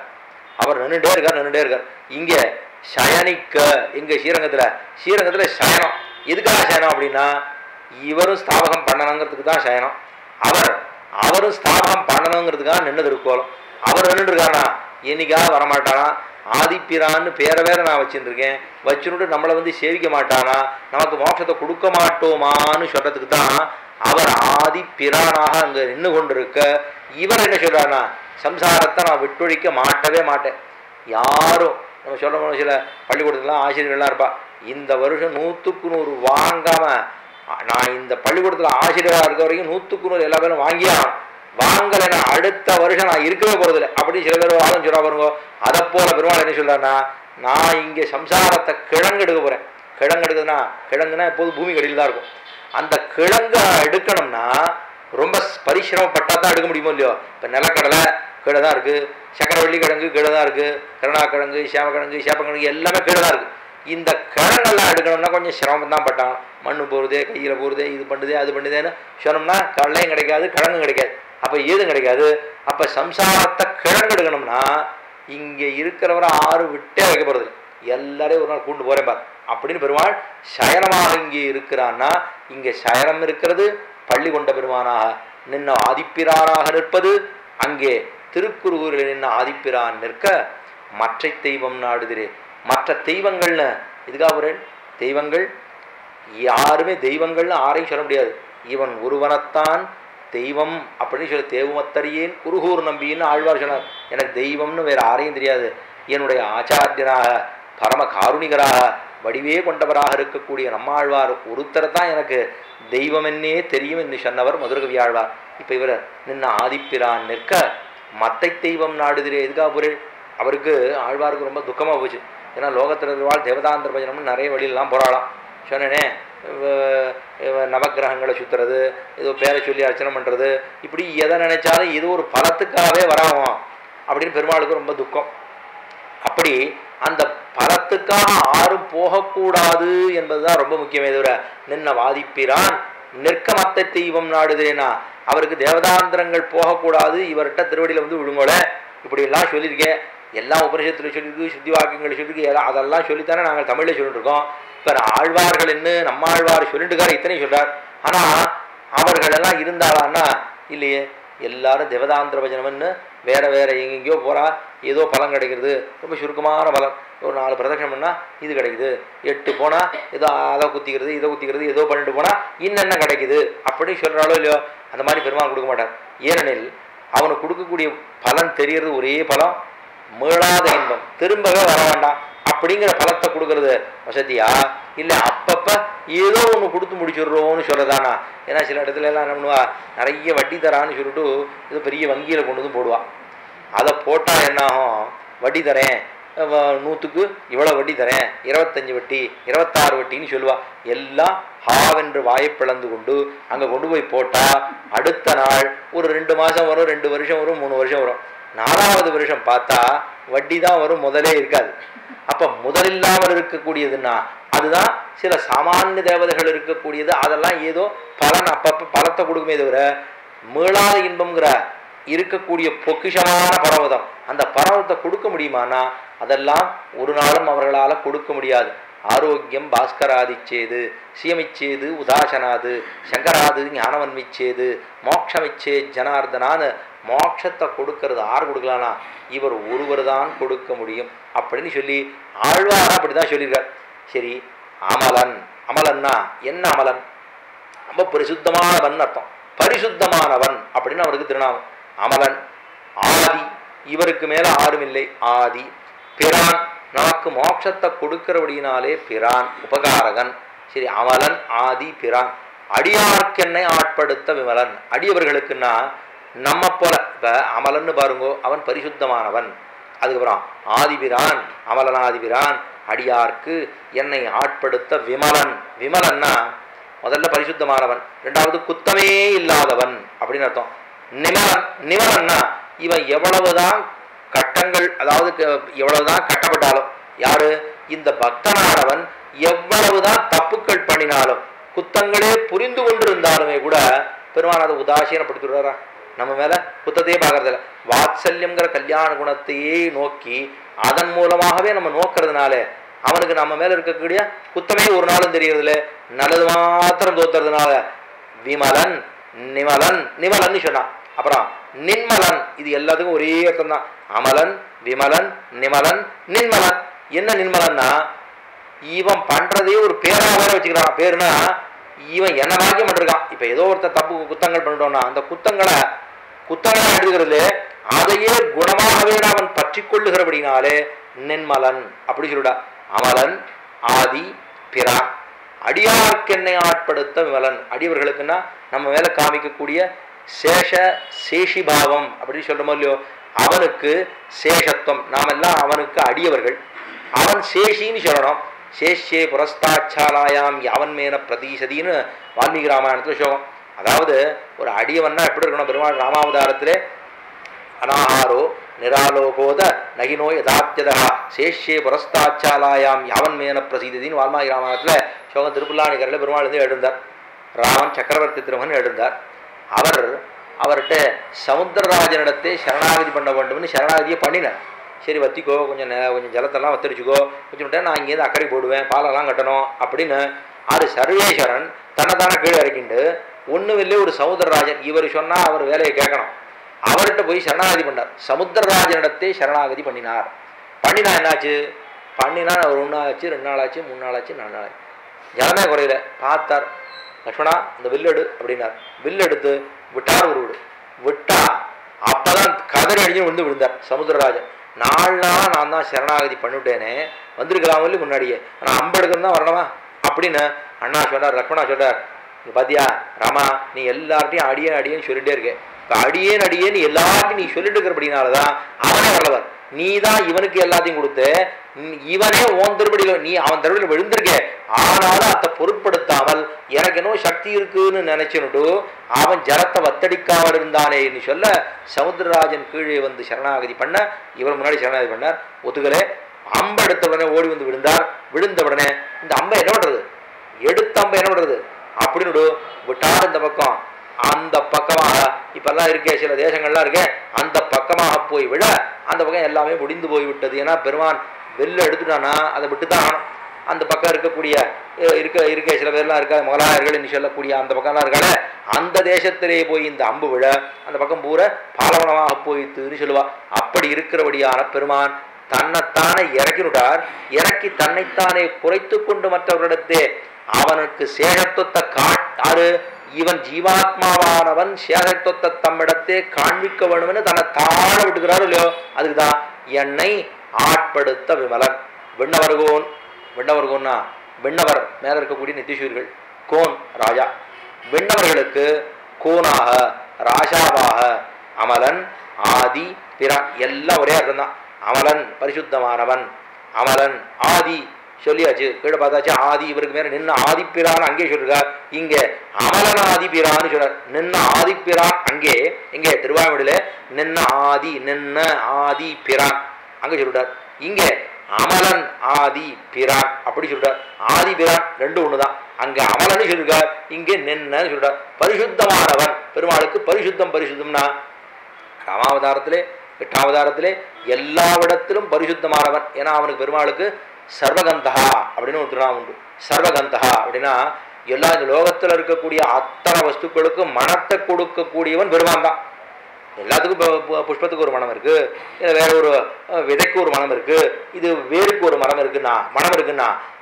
அவர் நின்றுட்டே இருக்கார் நின்றுட்டே இருக்கார் இங்க சயனிக்க எங்க ஸ்ரீரங்கத்துல ஸ்ரீரங்கத்துல சயனம் எதுக்காக சயனம் அப்படின்னா இவரும் ஸ்தாபகம் பண்ணணுங்கிறதுக்கு தான் சயனம் அவர் அவரும் ஸ்தாபகம் பண்ணணுங்கிறதுக்காக நின்று திருக்கோலம் அவர் நின்றுட்டு இருக்கானா என்னைக்காக வரமாட்டானா ஆதிப்பிரான்னு பேரை வேற நான் வச்சுட்டு இருக்கேன் வச்சுட்டு நம்மளை வந்து சேவிக்க மாட்டானா நமக்கு மோட்சத்தை கொடுக்க மாட்டோமான்னு சொல்றதுக்கு தான் அவர் ஆதி பிரானாக அங்கே நின்று கொண்டிருக்க இவர் என்ன சொல்றாருன்னா சம்சாரத்தை நான் விட்டொழிக்க மாட்டவே மாட்டேன் யாரும் நம்ம சொல்ல சில பள்ளிக்கூடத்துலாம் ஆசிரியர்கள்லாம் இருப்பா இந்த வருஷம் நூற்றுக்கு நூறு வாங்காம நான் இந்த பள்ளிக்கூடத்தில் ஆசிரியராக இருக்க வரைக்கும் நூற்றுக்கு நூறு எல்லா பேரும் வாங்கியா வாங்கலைன்னா அடுத்த வருஷம் நான் இருக்கவே போகிறதில்ல அப்படி சில பேர் வாதம் சொல்ல பாருங்க அதை போல பெருமாள் என்ன சொல்றாருன்னா நான் இங்கே சம்சாரத்தை கிழங்கு எடுக்க போகிறேன் கிழங்கு எடுக்குதுன்னா கிழங்குனா எப்போதும் பூமி கடியில் தான் இருக்கும் அந்த கிழங்கை எடுக்கணும்னா ரொம்ப பரிசிரமப்பட்டா தான் எடுக்க முடியுமோ இல்லையோ இப்போ நிலக்கடலை கீழே தான் இருக்குது சக்கரவள்ளி கிழங்கு கீழே தான் இருக்குது கருணாக்கிழங்கு சேமக்கிழங்கு சேப்பக்கிழங்கு எல்லாமே கீழே தான் இருக்குது இந்த கிழங்கெல்லாம் எடுக்கணும்னா கொஞ்சம் சிரமம் தான் பட்டான் மண்ணு போகிறதே கையில் போகிறதே இது பண்ணுதே அது பண்ணுதேன்னு சொன்னோம்னா கடலையும் கிடைக்காது கிழங்கும் கிடைக்காது அப்போ ஏதும் கிடைக்காது அப்போ சம்சாரத்தை கிழங்கு எடுக்கணும்னா இங்கே இருக்கிறவரை ஆறு விட்டே வைக்க போகிறது எல்லாரையும் ஒரு நாள் கூண்டு போகிறேன் பார் அப்படின்னு பெருமாள் சயனமாக இங்கே இருக்கிறான்னா இங்கே சயனம் இருக்கிறது பள்ளி கொண்ட பெருமானாக நின்ன ஆதிப்பிரானாக நிற்பது அங்கே திருக்குறுகூரில் நின்ன ஆதிப்பிரான் நிற்க மற்ற தெய்வம் நாடுதிரே மற்ற தெய்வங்கள்னு இதுக்காக ஒரு தெய்வங்கள் யாருமே தெய்வங்கள்னு ஆரையும் சொல்ல முடியாது இவன் ஒருவனைத்தான் தெய்வம் அப்படின்னு சொல்லி தேவமத்தறியேன் குருகூர் நம்பின்னு ஆழ்வார் சொன்னார் எனக்கு தெய்வம்னு வேற யாரையும் தெரியாது என்னுடைய ஆச்சாரியனாக பரம காருணிகராக வடிவே கொண்டவராக இருக்கக்கூடிய நம்மாழ்வார் ஒருத்தர் தான் எனக்கு தெய்வமென்னே தெரியும் என்று சொன்னவர் மதுரகவி ஆழ்வார் இப்போ இவர் நின்ன ஆதிப்பிரான் நிற்க மத்தை தெய்வம் நாடுதிரே எதுக்காக பொருள் அவருக்கு ஆழ்வாருக்கு ரொம்ப துக்கமாக போச்சு ஏன்னா லோகத்தில் இருக்கிறவாள் தேவதாந்திர பஜனம்னு நிறைய வழியிலலாம் போராடலாம் சொன்னேனே நவக்கிரகங்களை சுற்றுறது ஏதோ பேரை சொல்லி அர்ச்சனை பண்ணுறது இப்படி எதை நினைச்சாலும் இது ஒரு பலத்துக்காகவே வராமோ அப்படின்னு பெருமாளுக்கு ரொம்ப துக்கம் அப்படி அந்த பலத்துக்காக ஆறும் போகக்கூடாது என்பதுதான் ரொம்ப முக்கியமே தவிர நின்ன வாதிப்பிரான் நிற்க மத்த தெய்வம் நாடுதேனா அவருக்கு தேவதாந்திரங்கள் போகக்கூடாது இவர்கிட்ட திருவடியில் வந்து விழுங்கோல இப்படியெல்லாம் சொல்லியிருக்கேன் எல்லா உபனிஷத்தில் சொல்லியிருக்கு சுத்தி வாக்கியங்கள் சொல்லியிருக்கு எல்லாம் அதெல்லாம் சொல்லித்தானே நாங்கள் தமிழில் சொல்லிட்டு இருக்கோம் இப்போ ஆழ்வார்கள் என்ன நம்ம ஆழ்வார் சொல்லிட்டுக்கார் இத்தனை சொல்கிறார் ஆனால் அவர்கள் எல்லாம் இருந்தாளான்னா இல்லையே எல்லாரும் தேவதாந்திர பஜனம்னு வேற வேற எங்கெங்கேயோ போகிறா ஏதோ பலன் கிடைக்கிறது ரொம்ப சுருக்கமான பலன் ஒரு நாலு பிரதட்சணம் பண்ணால் இது கிடைக்குது எட்டு போனால் ஏதோ அதை குத்திக்கிறது இதை குத்திக்கிறது ஏதோ பண்ணிட்டு போனால் இன்னென்ன கிடைக்குது அப்படின்னு சொல்கிறாலோ இல்லையோ அந்த மாதிரி பெருமாள் கொடுக்க மாட்டார் ஏனெனில் அவனுக்கு கொடுக்கக்கூடிய பலன் தெரியறது ஒரே பலம் மீளாத இன்பம் திரும்பவே வர வேண்டாம் அப்படிங்கிற பலத்தை கொடுக்கறது வசதியா இல்லை அப்பப்போ ஏதோ ஒன்று கொடுத்து முடிச்சிடுறோம்னு சொல்கிறதானா ஏன்னா சில இடத்துல எல்லாம் என்ன பண்ணுவா நிறைய வட்டி தரான்னு சொல்லிட்டு இது பெரிய வங்கியில் கொண்டு வந்து போடுவா அதை போட்டால் என்ன ஆகும் வட்டி தரேன் நூற்றுக்கு இவ்வளோ வட்டி தரேன் இருபத்தஞ்சி வட்டி இருபத்தாறு வட்டின்னு சொல்லுவா எல்லாம் ஹாவென்று வாயை பிளந்து கொண்டு அங்கே கொண்டு போய் போட்டால் அடுத்த நாள் ஒரு ரெண்டு மாதம் வரும் ரெண்டு வருஷம் வரும் மூணு வருஷம் வரும் நாலாவது வருஷம் பார்த்தா வட்டி தான் வரும் முதலே இருக்காது அப்போ முதலில்லாமல் இருக்கக்கூடியதுன்னா அதுதான் சில சாமானிய தேவதைகள் இருக்கக்கூடியது அதெல்லாம் ஏதோ பலன் அப்பப்போ பலத்தை கொடுக்குமே தவிர மீளாத இன்பம்ங்கிற இருக்கக்கூடிய பொக்கிஷமான பரவதம் அந்த பரவத்தை கொடுக்க முடியுமானா அதெல்லாம் ஒரு நாளும் அவர்களால் கொடுக்க முடியாது ஆரோக்கியம் பாஸ்கராதிச்சேது சியமிச்சேது உதாசனாது சங்கராது ஞானவன்மிச்சேது மோட்சமிச்சே ஜனார்தனான்னு மோட்சத்தை கொடுக்கறது ஆறு கொடுக்கலானா இவர் ஒருவர் தான் கொடுக்க முடியும் அப்படின்னு சொல்லி ஆழ்வார் அப்படி தான் சொல்லியிருக்கார் சரி அமலன் அமலன்னா என்ன அமலன் ரொம்ப பரிசுத்தமானவன் அர்த்தம் பரிசுத்தமானவன் அப்படின்னு அவருக்கு திருநாமம் அமலன் ஆதி இவருக்கு மேல ஆரும் இல்லை ஆதி பிரான் நமக்கு மோட்சத்தை கொடுக்கிறபடியினாலே பிரான் உபகாரகன் சரி அமலன் ஆதி பிரான் அடியார்க்கென்னை ஆட்படுத்த விமலன் அடியவர்களுக்குன்னா நம்ம போல இப்ப அமலன்னு பாருங்கோ அவன் பரிசுத்தமானவன் அதுக்கப்புறம் ஆதிபிரான் அமலனாதிபிரான் அடியார்க்கு என்னை ஆட்படுத்த விமலன் விமலன்னா முதல்ல பரிசுத்தமானவன் ரெண்டாவது குத்தமே இல்லாதவன் அப்படின்னு அர்த்தம் நிமலன் நிமலன்னா இவன் எவ்வளவுதான் கட்டங்கள் அதாவது க- எவ்வளவுதான் கட்டப்பட்டாலும் யாரு இந்த பக்தனானவன் எவ்வளவுதான் தப்புக்கள் பண்ணினாலும் குத்தங்களே புரிந்து கொண்டிருந்தாலுமே கூட பெருமான் அதை உதாசீனப்படுத்திடுறாரா நம்ம மேல குத்தத்தையே பார்க்கறதில்ல வாத்சல்யம்ங்கிற கல்யாண குணத்தையே நோக்கி அதன் மூலமாகவே நம்ம நோக்கிறதுனால அவனுக்கு நம்ம மேல இருக்கக்கூடிய குத்தமே ஒரு நாளும் தெரியறதில்ல நல்லது மாத்திரம் தோத்துறதுனால விமலன் நிமலன் நிமலன் சொன்னான் அப்புறம் நின்மலன் இது எல்லாத்துக்கும் ஒரே அர்த்தம் தான் அமலன் விமலன் நிமலன் நின்மலன் என்ன நின்மலன்னா இவன் பண்றதே ஒரு பேரா வேற வச்சுக்கிறான் பேருனா இவன் என்ன பாக்கியம் பண்ணிருக்கான் இப்ப ஏதோ ஒருத்தன் தப்பு குத்தங்கள் பண்ணிட்டோம்னா அந்த குத்தங்களை குத்தங்களா எடுக்கிறது அதையே குணமாகவே அவன் பற்றி கொள்ளுகிறபடினாலே நின்மலன் அப்படி சொல்லுடா அமலன் ஆதி பிரான் அடியார்க்கென்னை ஆட்படுத்த விமலன் அடியவர்களுக்குன்னா நம்ம மேல காமிக்கக்கூடிய சேஷ சேஷிபாவம் அப்படின்னு சொல்றோமோ இல்லையோ அவனுக்கு சேஷத்துவம் நாமெல்லாம் அவனுக்கு அடியவர்கள் அவன் சேஷின்னு சொல்லணும் சேஷ்யே புரஸ்தாச்சாலாயாம் யாவன் மேன பிரதீசதின்னு வால்மீகி ராமாயணத்துல சோகம் அதாவது ஒரு அடியவன்னா எப்படி இருக்கணும் பெருமாள் ராமாவதாரத்திலே அனாஹாரோ நிராலோகோத நகினோ யதாத்தியதா சேஷ்யே புரஸ்தாச்சாலாயாம் யாவன் மேன பிரசீததின்னு வால்மீகி ராமாயணத்தில் சோகம் திருப்புல்லாணிகரில் பெருமாள் வந்து எழுந்தார் ராமன் சக்கரவர்த்தி திருமகன் எழுந்தார் அவர் அவர்கிட்ட சமுத்திரராஜனிடத்தை சரணாகதி பண்ண வேண்டும்னு சரணாகதியை பண்ணினார் சரி வத்திக்கோ கொஞ்சம் நெ- கொஞ்சம் ஜலத்தெல்லாம் வத்திரிச்சுக்கோ வச்சுட்டேன் நான் இங்கேருந்து அக்கறை போடுவேன் பாலெல்லாம் கட்டணும் அப்படின்னு அது சர்வேஸ்வரன் தன்னைத்தானே கீழே இறக்கிண்டு ஒன்றும் இல்லை ஒரு சமுத்திரராஜன் இவர் சொன்னால் அவர் வேலையை கேட்கணும் அவர்கிட்ட போய் சரணாகதி பண்ணார் சமுத்திரராஜனிடத்தை சரணாகதி பண்ணினார் பண்ணினா என்னாச்சு பண்ணினா ஒரு ஒன்று ஆச்சு ரெண்டு நாள் ஆச்சு மூணு நாள் ஆச்சு நாலு நாள் ஆச்சு ஜலமே குறையல பார்த்தார் லக்ஷ்மணா இந்த வில்லெடு அப்படின்னார் வில் எடுத்து விட்டார் ஒரு விடு விட்டா அப்பதான் கதறி அடிஞ்சு விழுந்து விழுந்தார் சமுத்திரராஜன் நாலு நாள் நான் தான் சரணாகதி பண்ணிவிட்டேனே வந்திருக்கலாம் இல்லை முன்னாடியே ஆனால் அம்பெடுக்கணும் தான் வரணுமா அப்படின்னு அண்ணா சொன்னார் லக்ஷ்மணா சொன்னார் இங்க பாத்தியா ராமா நீ எல்லார்ட்டையும் அடியேன் அடியேன்னு சொல்லிட்டே இருக்க இப்போ அடியேன் அடியேன்னு எல்லார்ட்டையும் நீ சொல்லிட்டு இருக்கிறபடினால தான் அவனே வரலவர் நீ தான் இவனுக்கு எல்லாத்தையும் கொடுத்த நீ- இவனே உன் திருப்படியில் நீ அவன் திருப்படியில் விழுந்திருக்க ஆனாலும் அதை பொருட்படுத்தாமல் எனக்கு என்னவோ சக்தி இருக்குன்னு நினைச்சுன்னுட்டு அவன் ஜலத்தை வத்தடிக்காமல் இருந்தானேன்னு சொல்ல சமுத்திரராஜன் கீழே வந்து சரணாகதி பண்ண இவர் முன்னாடி சரணாகதி பண்ணார் ஒத்துக்கலே அம்பை எடுத்த உடனே ஓடி வந்து விழுந்தார் விழுந்த உடனே இந்த அம்பை என்ன பண்றது எடுத்த அம்பை என்ன பண்றது அப்படின்னு விட்டார் இந்த பக்கம் அந்த பக்கமாக இப்பெல்லாம் இருக்கே சில தேசங்கள்லாம் இருக்கே அந்த பக்கமாக போய் விழ அந்த பக்கம் எல்லாமே முடிந்து போய் விட்டது ஏன்னா பெருமான் வெளில எடுத்துட்டானா அதை விட்டு தான் ஆகணும். அந்த பக்கம் இருக்கக்கூடிய அஹ், இருக்க இருக்க சில பேர்லாம் இருக்கா முகலாயர்கள் என்று சொல்லக்கூடிய அந்த பக்கம்லாம் இருக்கால அந்த தேசத்திலே போய் இந்த அம்பு விழ அந்த பக்கம் பூரா பாலவனமாக போயித்துன்னு சொல்லுவா அப்படி இருக்கிறபடியான பெருமான் தன்னைத்தானே இறக்கிவிட்டார் இறக்கி தன்னைத்தானே குறைத்து கொண்டு மற்றவர்களிடத்தே அவனுக்கு சேகத்துவத்தை காட்டாரு இவன் ஜீவாத்மாவானவன் சேகத்துவத்தை தம்மிடத்தே காண்பிக்க வேணும்னு தன்னை தாழ விட்டுக்கிறாரு இல்லையோ அதுக்குதான் என்னை ஆட்படுத்த விமலன் விண்ணவர்கோன் விண்ணவர்கோன்னா விண்ணவர் மேல இருக்கக்கூடிய நித்திசூர்கள் கோன் ராஜா விண்ணவர்களுக்கு கோனாக ராஜாவாக அமலன் ஆதி பிரான் எல்லாம் ஒரே அர்த்தம் தான் அமலன் பரிசுத்தமானவன் அமலன் ஆதி சொல்லியாச்சு கீழே பார்த்தாச்சு ஆதி இவருக்கு மேல நின்ன ஆதிப்பிரான் அங்கே சொல்றார் இங்க அமலன் ஆதிபிரான்னு சொல்றார் நின்ன ஆதிப்பிரான் அங்கே எங்கே திருவாமூடியில நின்ன ஆதி நின்ன ஆதி பிரான் அங்க சொல்றார் இங்க அமலன் ஆதி பிரான் அப்படி சொல்றார் ஆதி பிரான் ரெண்டும் ஒண்ணுதான் அங்க அமலன்னு சொல்றார் இங்கே நின்னன்னு சொல்றார் பரிசுத்தமானவன் பெருமாளுக்கு பரிசுத்தம் பரிசுத்தம்னா ராமாவதாரத்திலே எட்டாவதாரத்திலே எல்லாவிடத்திலும் பரிசுத்தமானவன் ஏன்னா அவனுக்கு பெருமாளுக்கு சர்வகந்தகா அப்படின்னு ஒரு திருநாமம் உண்டு சர்வகந்தகா அப்படின்னா எல்லா இந்த லோகத்தில் இருக்கக்கூடிய அத்தனை வஸ்துக்களுக்கும் மனத்தை கொடுக்கக்கூடியவன் பெருமான் தான் எல்லாத்துக்கும் இப்போ பு- புஷ்பத்துக்கு ஒரு மனம் இருக்கு இல்லை வேற ஒரு அஹ், விதைக்கு ஒரு மனம் இருக்கு இது வேருக்கு ஒரு மனம் இருக்குன்னா மனம் இருக்குன்னா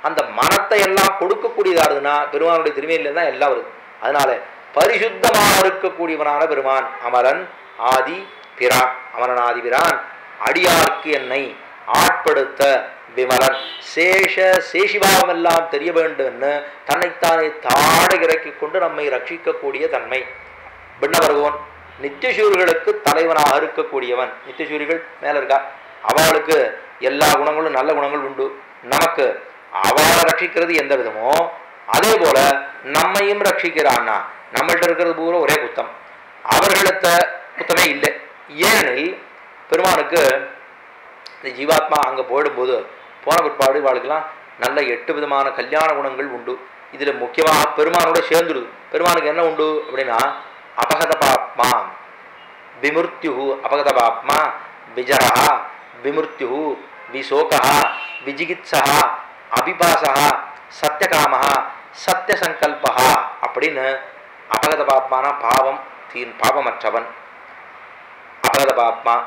அந்த மனத்தை எல்லாம் கொடுக்கக்கூடியதாருதுன்னா பெருமானுடைய திருமையில தான் எல்லாம் வருது அதனால பரிசுத்தமாக இருக்கக்கூடியவனான பெருமான் அமரன் ஆதி பிரான் அமரன் ஆதி பிரான் அடியார்க்கு என்னை ஆட்படுத்த விமலன் சேஷ சேஷிபாவம் எல்லாம் தெரிய வேண்டும்னு தன்னைத்தானே தாழ இறக்கி கொண்டு நம்மை ரட்சிக்கக்கூடிய தன்மை பின்னவர்கோன் நித்தியசூரிகளுக்கு தலைவனாக இருக்கக்கூடியவன் நித்தியசூரிகள் மேல இருக்கா அவளுக்கு எல்லா குணங்களும் நல்ல குணங்கள் உண்டு நமக்கு அவளை ரட்சிக்கிறது எந்த விதமோ அதே போல நம்மையும் ரட்சிக்கிறான்னா நம்மள்ட்ட இருக்கிறது பூரா ஒரே குத்தம் அவர்களுக்கு குத்தமே இல்லை ஏனெனில் பெருமானுக்கு இந்த ஜீவாத்மா அங்கே போயிடும்போது போன பிற்பாடு இவாளுக்கெல்லாம் நல்ல எட்டு விதமான கல்யாண குணங்கள் உண்டு இதில் முக்கியமாக பெருமானோட சேர்ந்துடுது பெருமானுக்கு என்ன உண்டு அப்படின்னா அபகத பாப்மா விமுர்த்தியு அபகத பாப்மா விஜரா விமுர்த்தியு விசோகா விஜிகித்சா அபிபாசா சத்தியகாம சத்தியசங்கல்பா அப்படின்னு அபகத பாப்மான பாவம் தீன் பாவமற்றவன் அபகத பாப்மா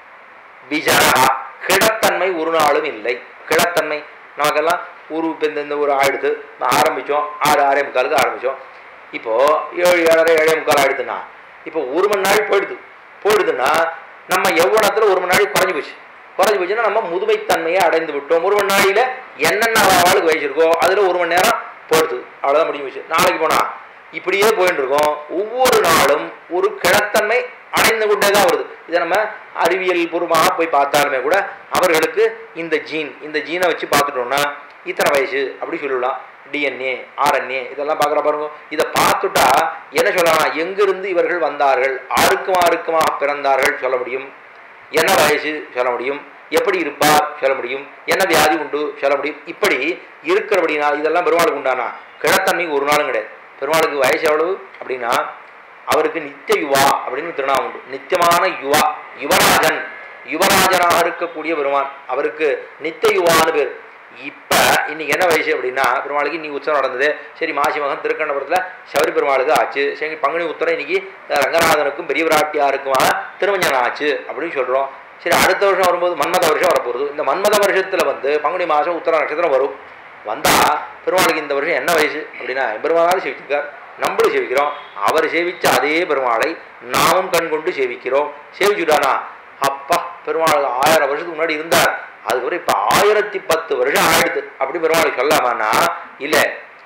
விஜரா கிடத்தன்மை ஒரு நாளும் இல்லை கிடத்தன்மை நமக்கெல்லாம் ஒரு இப்போ இந்த இந்த ஒரு ஆயிடுத்து நான் ஆரம்பித்தோம் ஆறு ஆறே முக்காலுக்கு ஆரம்பித்தோம் இப்போது ஏழு ஏழரை ஏழே முக்கால் ஆயிடுதுன்னா இப்போ ஒரு மணி நாள் போயிடுது போயிடுதுன்னா நம்ம எவ்வளோத்துல ஒரு மணி நாள் குறைஞ்சி போச்சு குறைஞ்சி போச்சுன்னா நம்ம முதுமைத்தன்மையை அடைந்து விட்டோம் ஒரு மணி நாளையில் என்னென்ன அவளுக்கு வயசிருக்கோ அதில் ஒரு மணி நேரம் போயிடுது அவ்வளோதான் முடிஞ்சு போச்சு நாளைக்கு போனால் இப்படியே போயிட்டு இருக்கோம் ஒவ்வொரு நாளும் ஒரு கிழத்தன்மை அடைந்து கொண்டே தான் வருது இதை நம்ம அறிவியல் பூர்வமாக போய் பார்த்தாலுமே கூட அவர்களுக்கு இந்த ஜீன் இந்த ஜீனை வச்சு பார்த்துட்டோம்னா இத்தனை வயசு அப்படி சொல்லலாம் டிஎன்ஏ ஆர்என்ஏ இதெல்லாம் பார்க்குற பாருங்க இதை பார்த்துட்டா என்ன சொல்லலாம் எங்கிருந்து இவர்கள் வந்தார்கள் ஆருக்கும் ஆருக்குமாக பிறந்தார்கள் சொல்ல முடியும் என்ன வயசு சொல்ல முடியும் எப்படி இருப்பார் சொல்ல முடியும் என்ன வியாதி உண்டு சொல்ல முடியும் இப்படி இருக்கிறபடினா இதெல்லாம் பெருமாளுக்கு உண்டானா கிழத்தன்மை ஒரு நாளும் கிடையாது பெருமாளுக்கு வயசு எவ்வளவு அப்படின்னா அவருக்கு நித்திய யுவா அப்படின்னு திருநாமம் உண்டு நித்தியமான யுவா யுவராஜன் யுவராஜனாக இருக்கக்கூடிய பெருமான் அவருக்கு நித்திய யுவான்னு பேர் இப்போ இன்னைக்கு என்ன வயசு அப்படின்னா பெருமாளுக்கு இன்னைக்கு உற்சவம் நடந்தது சரி மாசி மகன் திருக்கண்டபுரத்தில் சபரி பெருமாளுக்கு ஆச்சு சரி பங்குனி உத்தரம் இன்னைக்கு ரங்கநாதனுக்கும் பெரிய விராட்டியாருக்குமா திருமஞ்சனம் ஆச்சு அப்படின்னு சொல்கிறோம் சரி அடுத்த வருஷம் வரும்போது மன்மத வருஷம் வரப்போகுது இந்த மன்மத வருஷத்தில் வந்து பங்குனி மாதம் உத்தர நட்சத்திரம் வரும் வந்தால் பெருமாளுக்கு இந்த வருஷம் என்ன வயசு அப்படின்னா பெருமாளால் சேவிச்சிருக்கார் நம்மளும் சேவிக்கிறோம் அவர் சேவிச்ச அதே பெருமாளை நாமும் கண் கொண்டு சேவிக்கிறோம் சேவிச்சுட்டானா அப்பா பெருமாள் ஆயிரம் வருஷத்துக்கு முன்னாடி இருந்தார் அதுக்கப்புறம் இப்போ ஆயிரத்தி பத்து வருஷம் ஆயிடுது அப்படி பெருமாளுக்கு சொல்லாமான்னா இல்லை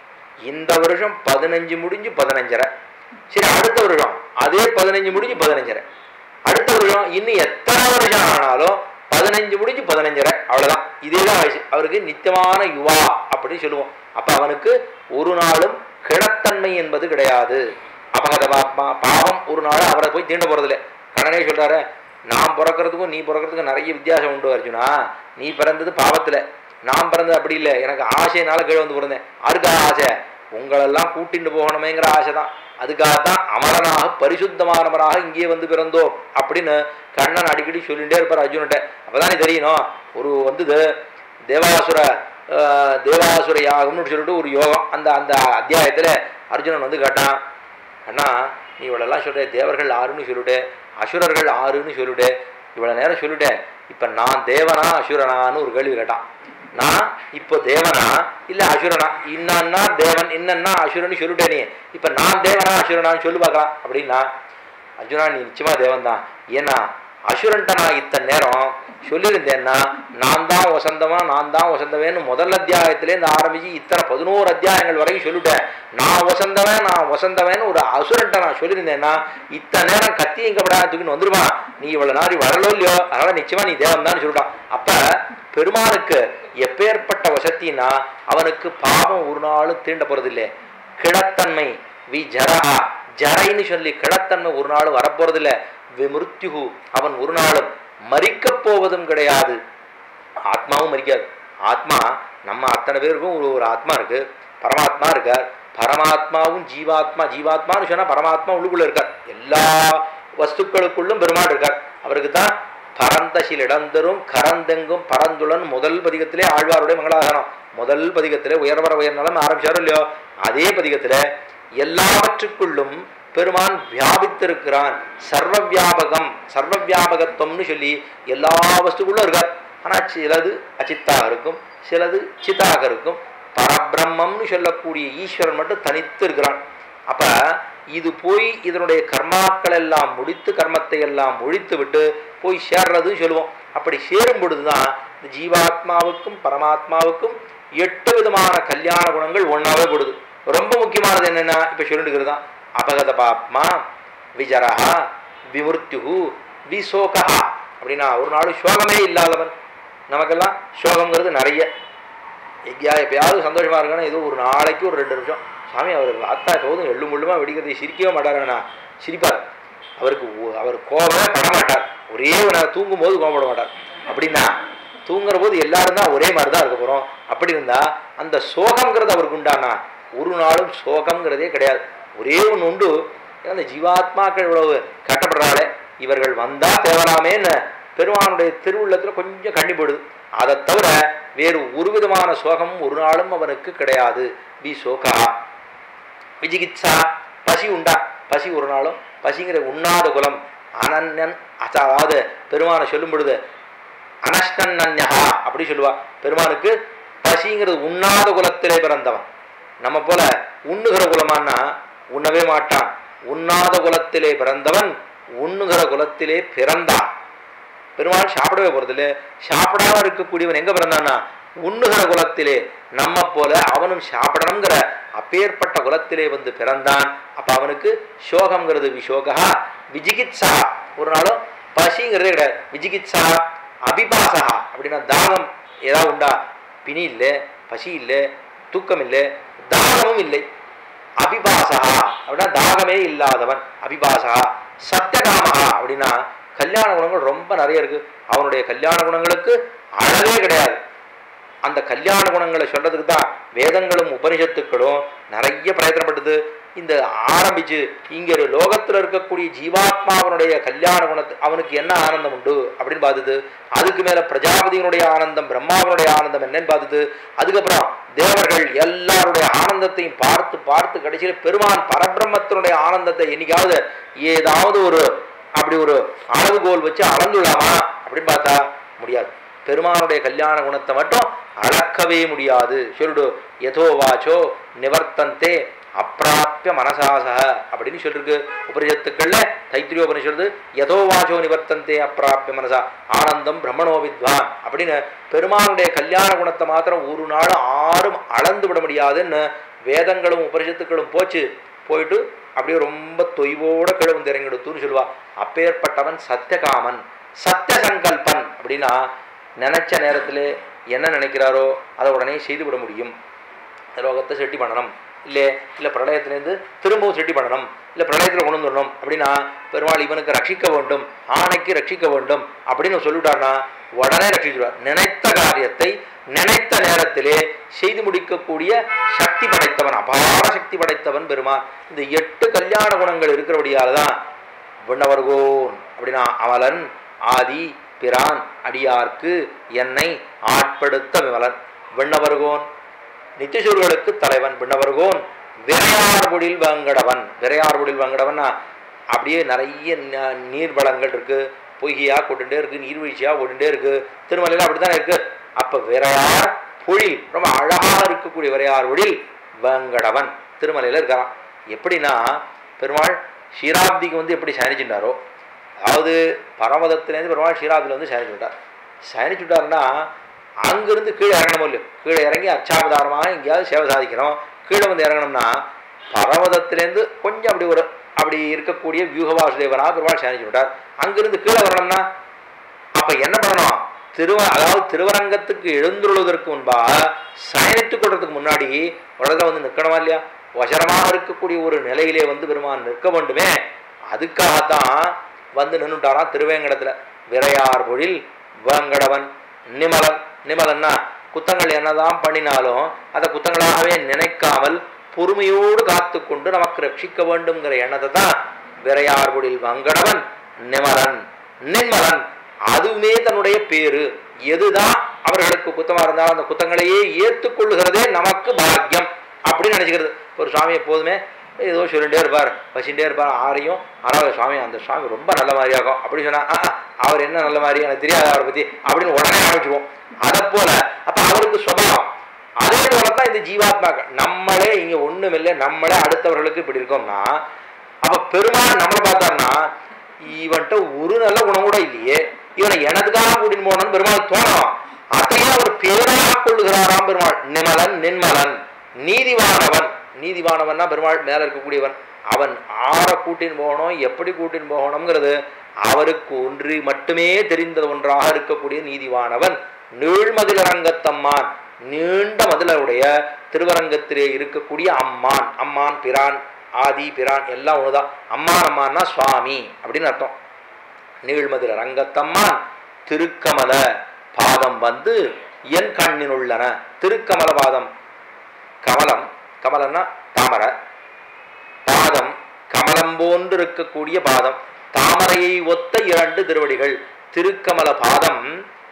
இந்த வருஷம் பதினஞ்சு முடிஞ்சு பதினஞ்சரை சரி அடுத்த வருஷம் அதே பதினஞ்சு முடிஞ்சு பதினஞ்சரை அடுத்த வருஷம் இன்னும் எத்தனை வருஷம் ஆனாலும் பதினஞ்சு முடிஞ்சு பதினஞ்சரை அவ்வளோதான் இதே தான் வயசு அவருக்கு நித்தியமான யுவா அப்படின்னு சொல்லுவோம் அப்போ அவனுக்கு ஒரு நாளும் கிழத்தன்மை என்பது கிடையாது அபகத பாப்பா பாவம் ஒரு நாள் அவரை போய் தீண்ட போகிறதில்ல கண்ணனே சொல்கிறாரு நான் பிறக்கிறதுக்கும் நீ பிறக்கிறதுக்கும் நிறைய வித்தியாசம் உண்டு அர்ஜுனா நீ பிறந்தது பாவத்தில் நான் பிறந்தது அப்படி இல்லை எனக்கு ஆசையினால கீழே வந்து பிறந்தேன் அதுக்காக ஆசை உங்களெல்லாம் கூட்டிட்டு போகணுமேங்கிற ஆசை தான் அதுக்காகத்தான் அமரனாக பரிசுத்தமானவராக இங்கே வந்து பிறந்தோம் அப்படின்னு கண்ணன் அடிக்கடி சொல்லிகிட்டே இருப்பார் அர்ஜுன்கிட்ட அப்போதானே தெரியணும் ஒரு வந்தது தேவாசுர அஹ், தேவாசுர யாகம்னு சொல்லிட்டு ஒரு யோகம் அந்த அந்த அத்தியாயத்தில் அர்ஜுனன் வந்து கேட்டான் அண்ணா நீ இவ்வளோலாம் சொல்கிற தேவர்கள் ஆறுன்னு சொல்லிட்டு அசுரர்கள் ஆறுன்னு சொல்லிட்டு இவ்வளோ நேரம் சொல்லிட்டேன் இப்போ நான் தேவனா அசுரனான்னு ஒரு கேள்வி கேட்டான் நான் இப்போ தேவனா இல்லை அசுரனா இன்னன்னா தேவன் இன்னன்னா அசுரன்னு சொல்லிட்டேன் நீ இப்போ நான் தேவனா அசுரனான்னு சொல்லி பார்க்கலாம் அப்படின்னா அர்ஜுனா நீ நிச்சயமா தேவன் தான் ஏன்னா அசுரன்ட்ட நான் இத்தனை நேரம் சொல்லியிருந்தேன்னா நான் தான் வசந்தமா நான் தான் வசந்தவேன்னு முதல் அத்தியாயத்திலேருந்து ஆரம்பிச்சு இத்தனை பதினோரு அத்தியாயங்கள் வரைக்கும் சொல்லிட்டேன் நான் வசந்தவன் நான் வசந்தவன் ஒரு அசுரன்ட்ட நான் சொல்லியிருந்தேன்னா இத்தனை நேரம் கத்தி எங்கப்படா தூக்கின்னு வந்துருமா நீ இவ்வளவு நாள் வரலோ இல்லையோ அதனால நிச்சயமா நீ தேவன் தான் சொல்லிட்டான் அப்ப பெருமானுக்கு எப்பேற்பட்ட வசத்தின்னா அவனுக்கு பாவம் ஒரு நாளும் தீண்ட போறதில்லை கிடத்தன்மை வி ஜரஹா ஜரைன்னு சொல்லி கிடத்தன்மை ஒரு நாளும் வரப்போறதில்லை விமிருத்யுகு அவன் ஒரு நாளும் மறிக்கப் போவதும் கிடையாது ஆத்மாவும் மறிக்காது ஆத்மா நம்ம அத்தனை பேருக்கும் ஒரு ஒரு ஆத்மா இருக்கு பரமாத்மா இருக்கார் பரமாத்மாவும் ஜீவாத்மா ஜீவாத்மான்னு சொன்னா பரமாத்மா உள்ளுக்குள்ள இருக்கார் எல்லா வஸ்துக்களுக்குள்ளும் பெருமாள் இருக்கார் அவருக்கு தான் பரந்த சிலிடந்தரும் கரந்தெங்கும் பரந்துளன் முதல் பதிகத்திலே ஆழ்வாருடைய மங்களாகனம் முதல் பதிகத்திலே உயர்வர உயர்நலம் ஆரம்பிச்சாரோ இல்லையோ அதே பதிகத்துல எல்லாவற்றுக்குள்ளும் பெருமான் வியாபித்திருக்கிறான் சர்வ வியாபகம் சர்வ வியாபகத்துவம்னு சொல்லி எல்லா வஸ்துக்குள்ளும் இருக்கார் ஆனால் சிலது அச்சித்தாக இருக்கும் சிலது சித்தாக இருக்கும் பரபிரம்மம்னு சொல்லக்கூடிய ஈஸ்வரன் மட்டும் தனித்து இருக்கிறான் அப்ப இது போய் இதனுடைய கர்மாக்கள் எல்லாம் முடித்து கர்மத்தை எல்லாம் ஒழித்து விட்டு போய் சேர்றதுன்னு சொல்லுவோம் அப்படி சேரும் பொழுதுதான் இந்த ஜீவாத்மாவுக்கும் பரமாத்மாவுக்கும் எட்டு விதமான கல்யாண குணங்கள் ஒன்றாவே கொடுது ரொம்ப முக்கியமானது என்னன்னா இப்ப சொல்லிட்டு தான் அபகத பாப்மா விஜரஹா விமுர்த்தியு விசோகா அப்படின்னா ஒரு நாள் சோகமே இல்லாதவன் நமக்கெல்லாம் சோகங்கிறது நிறைய எங்கேயா எப்பயாவது சந்தோஷமா இருக்கணும் ஏதோ ஒரு நாளைக்கு ஒரு ரெண்டு நிமிஷம் சாமி அவர் அத்தா போதும் எள்ளு முள்ளுமா வெடிக்கிறதை சிரிக்கவே மாட்டாருண்ணா சிரிப்பார் அவருக்கு ஒ- அவர் கோபமே பட மாட்டார் ஒரே ஒரு நாள் தூங்கும் போது கோபப்பட மாட்டார் அப்படின்னா தூங்குற போது எல்லாரும் தான் ஒரே மாதிரி தான் இருக்க போகிறோம் அப்படி இருந்தா அந்த சோகம்ங்கிறது அவருக்கு உண்டானா ஒரு நாளும் சோகம்ங்கிறதே கிடையாது ஒரே ஒன்று உண்டு ஏன்னா அந்த ஜீவாத்மாக்கள் இவ்வளவு கட்டப்படுறாளே இவர்கள் வந்தா தேவலாமேன்னு பெருமானுடைய திருவுள்ளத்தில் கொஞ்சம் கண்டிப்படுது அதை தவிர வேறு ஒரு விதமான சோகம் ஒரு நாளும் அவனுக்கு கிடையாது வி சோகா விஜிகித்சா பசி உண்டா பசி ஒரு நாளும் பசிங்கிற உண்ணாத குலம் அனன்யன் அச்சா- அதாவது பெருமானை சொல்லும் பொழுது அனஷ்டன்யா அப்படி சொல்லுவா பெருமானுக்கு பசிங்கிறது உண்ணாத குலத்திலே பிறந்தவன் நம்ம போல உண்ணுகிற குலமான்னா உண்ணவே மாட்டான் உண்ணாத குலத்திலே பிறந்தவன் உண்ணுகிற குலத்திலே பிறந்தான் பெருமாள் சாப்பிடவே போறதில்ல சாப்பிடாம இருக்கக்கூடியவன் எங்க பிறந்தான்னா உண்ணுகிற குலத்திலே நம்ம போல அவனும் சாப்பிடணுங்கிற அப்பேற்பட்ட குலத்திலே வந்து பிறந்தான் அப்ப அவனுக்கு சோகம்ங்கிறது விஷோகா விஜிகித்சா ஒரு நாளும் பசிங்கிறதே கிடையாது விஜிகித்சா அபிபாசா அப்படின்னா தாகம் ஏதாவது உண்டா பிணி இல்லை பசி இல்லை தூக்கம் இல்லை தாகமும் இல்லை அபிபாசா அப்படின்னா தாகமே இல்லாதவன் அபிபாசா சத்தியகாமகா அப்படின்னா கல்யாண குணங்கள் ரொம்ப நிறைய இருக்கு அவனுடைய கல்யாண குணங்களுக்கு அளவே கிடையாது அந்த கல்யாண குணங்களை சொல்றதுக்கு தான் வேதங்களும் உபனிஷத்துக்களும் நிறைய பிரயத்தனப்பட்டது இந்த ஆரம்பிச்சு இங்க ஒரு லோகத்துல இருக்கக்கூடிய ஜீவாத்மாவனுடைய கல்யாண குணத்து அவனுக்கு என்ன ஆனந்தம் உண்டு அப்படின்னு பார்த்தது அதுக்கு மேல பிரஜாபதியினுடைய ஆனந்தம் பிரம்மாவனுடைய ஆனந்தம் என்னன்னு பார்த்தது அதுக்கப்புறம் தேவர்கள் எல்லாருடைய ஆனந்தத்தையும் பார்த்து பார்த்து கடைசியில் பெருமான் பரபிரம்மத்தினுடைய ஆனந்தத்தை என்னைக்காவது ஏதாவது ஒரு அப்படி ஒரு அளவுகோல் வச்சு அளந்துடலாமா அப்படின்னு பார்த்தா முடியாது பெருமானுடைய கல்யாண குணத்தை மட்டும் அளக்கவே முடியாது சொல்லிடு எதோ வாச்சோ நிவர்த்தந்தே அப்பிராப்பிய மனசாசக அப்படின்னு சொல்லிருக்கு உபனிஷத்துக்கள்ல தைத்திரிய உபனிஷத்து எதோ வாச்சோ நிவர்த்தந்தே அப்பிராப்பிய மனசா ஆனந்தம் பிரம்மணோ வித்வான் அப்படின்னு பெருமானுடைய கல்யாண குணத்தை மாத்திரம் ஒரு நாள் ஆறும் அளந்து விட முடியாதுன்னு வேதங்களும் உபனிஷத்துக்களும் போச்சு போயிட்டு அப்படியே ரொம்ப தொய்வோட கீழே வந்து இறங்கிடுத்துன்னு சொல்லுவா அப்பேற்பட்டவன் சத்தியகாமன் சத்திய சங்கல்பன் அப்படின்னா நினைச்ச நேரத்தில் என்ன நினைக்கிறாரோ அதை உடனே செய்துவிட முடியும் லோகத்தை செட்டி பண்ணணும் இல்லை இல்லை பிரளயத்திலேருந்து திரும்பவும் செட்டி பண்ணணும் இல்லை பிரளயத்தில் கொண்டு வந்துடணும் அப்படின்னா பெருமாள் இவனுக்கு ரட்சிக்க வேண்டும் ஆணைக்கு ரட்சிக்க வேண்டும் அப்படின்னு சொல்லிவிட்டார்னா உடனே ரட்சிச்சுடுவார் நினைத்த காரியத்தை நினைத்த நேரத்திலே செய்து முடிக்கக்கூடிய சக்தி படைத்தவன் அபார சக்தி படைத்தவன் பெருமான் இந்த எட்டு கல்யாண குணங்கள் இருக்கிறபடியால தான் விண்ணவர்கோன் அப்படின்னா அமலன் ஆதி பிரான் அடியார்க்கு என்னை ஆட்படுத்த விமலன் விண்ணவர்கோன் நித்தியசூர்களுக்கு தலைவன் விண்ணவர்கோன் விரையார்குடில் வங்கடவன் விரையார்குடில் வங்கடவன்னா அப்படியே நிறைய ந- நீர் வளங்கள் இருக்கு பொய்கையா கொண்டுட்டே இருக்கு நீர்வீழ்ச்சியா கொண்டுட்டே இருக்கு திருமலையில அப்படித்தானே இருக்கு அப்ப விரையார் பொழில் ரொம்ப அழகா இருக்கக்கூடிய விரையார் ஒழில் வங்கடவன் திருமலையில இருக்காராம் எப்படின்னா பெருமாள் ஷீராப்திக்கு வந்து எப்படி சயனிச்சுட்டாரோ அதாவது பரமதத்திலேருந்து பெருமாள் ஷீராப்தியில் வந்து சயனிச்சு விட்டார் சயனிச்சு விட்டாருன்னா அங்கிருந்து கீழே இறங்கணும் இல்லையோ கீழே இறங்கி அச்சாவதாரமாக எங்கேயாவது சேவை சாதிக்கிறோம் கீழே வந்து இறங்கணும்னா பர்வதத்திலேருந்து கொஞ்சம் அப்படி ஒரு அப்படி இருக்கக்கூடிய வியூகவாசுதேவனாக பெருமாள் சயனிச்சு விட்டார் அங்கிருந்து கீழே வரணும்னா அப்ப என்ன பண்ணணும் திருவ அதாவது திருவரங்கத்துக்கு எழுந்துள்ளதற்கு முன்பாக சயனித்துக் கொள்றதுக்கு முன்னாடி ஒரு இடத்துல வந்து நிற்கணுமா இல்லையா வசரமாக இருக்கக்கூடிய ஒரு நிலையிலே வந்து பெருமான் நிற்க வேண்டுமே அதுக்காகத்தான் வந்து நின்றுட்டாராம் திருவேங்கடத்துல விரையார் பொழில் வேங்கடவன் நிமலன் நிமலன்னா குத்தங்கள் என்னதான் பண்ணினாலும் அதை குத்தங்களாகவே நினைக்காமல் பொறுமையோடு காத்துக்கொண்டு நமக்கு ரட்சிக்க வேண்டும்ங்கிற எண்ணத்தை தான் விரையார் பொழில் வங்கடவன் நிமலன் நின்மலன் அதுவுமே தன்னுடைய பேரு எதுதான் அவர்களுக்கு குத்தமா இருந்தாலும் அந்த குத்தங்களையே ஏற்றுக்கொள்ளுகிறதே நமக்கு பாக்கியம் அப்படின்னு நினைச்சுக்கிறது ஒரு சுவாமி எப்போதுமே ஏதோ சொல்லிட்டே இருப்பார் வச்சுட்டே இருப்பார் ஆரையும் ஆனால் சுவாமி அந்த சுவாமி ரொம்ப நல்ல மாதிரியாகும் அப்படி சொன்னா "ஆ, ஆ, அவர் என்ன நல்ல மாதிரி எனக்கு தெரியாது அவரை பத்தி அப்படின்னு உடனே ஆரம்பிச்சுவோம் அதை போல அப்ப அவருக்கு சுபாவம் அதே போலதான் இந்த ஜீவாத்மாக்கள் நம்மளே இங்க ஒண்ணும் இல்லை நம்மளே அடுத்தவர்களுக்கு இப்படி இருக்கோம்னா அப்ப பெருமாள் நம்மளை பார்த்தாருன்னா இவன்கிட்ட ஒரு நல்ல குணம் கூட இல்லையே இவனை எனதுக்காக கூட்டின்னு போகணும்னு பெருமாள் தோணும் அதையும் அவர் பேராக கொள்ளுகிறாராம் பெருமாள் நிமலன் நின்மலன் நீதிவானவன் நீதிவானவன்னா பெருமாள் மேல இருக்கக்கூடியவன் அவன் ஆற கூட்டின்னு போகணும் எப்படி கூட்டின்னு போகணுங்கிறது அவருக்கு ஒன்று மட்டுமே தெரிந்த ஒன்றாக இருக்கக்கூடிய நீதிவானவன் நீழ்மதிலரங்கத்தம்மான் நீண்ட மதிலுடைய திருவரங்கத்திலே இருக்கக்கூடிய அம்மான் அம்மான் பிரான் ஆதி பிரான் எல்லாம் ஒண்ணுதான் அம்மான் அம்மான்னா சுவாமி அப்படின்னு அர்த்தம் நீழ்மதில ரங்கத்தம்மான் திருக்கமல பாதம் வந்து என் கண்ணில் உள்ளன திருக்கமல பாதம் கமலம் கமலம்னா தாமரை பாதம் கமலம் போன்று இருக்கக்கூடிய பாதம் தாமரையை ஒத்த இரண்டு திருவடிகள் திருக்கமல பாதம்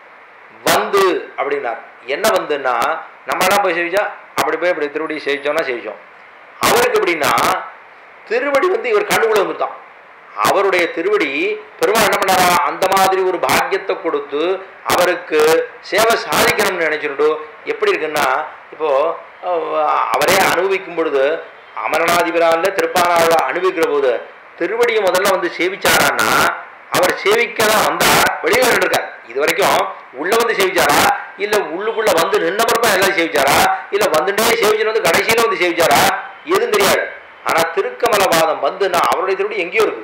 வந்து அப்படின்னார் என்ன வந்துன்னா நம்மளாம் போய் சேவிச்சா அப்படி போய் இப்படி திருவடி சேவிச்சோம்னா சேவிச்சோம் அவருக்கு எப்படின்னா திருவடி வந்து இவர் கண்ணுக்குள்ள வந்துட்டான் அவருடைய திருவடி பெருமாள் என்ன பண்ணாரா அந்த மாதிரி ஒரு பாக்கியத்தை கொடுத்து அவருக்கு சேவை சாதிக்கணும்னு நினைச்சுட்டு எப்படி இருக்குன்னா இப்போ அஹ், அவரே அனுபவிக்கும் பொழுது அமரநாதிபிரான்ல திருப்பானாள அனுபவிக்கிற போது திருவடியை முதல்ல வந்து சேவிச்சாரான்னா அவர் சேவிக்க தான் வந்தார் வெளியே இருக்கார் இது வரைக்கும் உள்ள வந்து சேவிச்சாரா இல்ல உள்ளுக்குள்ள வந்து நின்ன பிறப்பா எல்லாம் சேவிச்சாரா இல்ல வந்துட்டே சேவிச்சுட்டு வந்து கடைசியில வந்து சேவிச்சாரா எதுவும் தெரியாது ஆனா திருக்கமலவாதம் வந்துன்னா அவருடைய திருவடி எங்கேயோ இருக்கு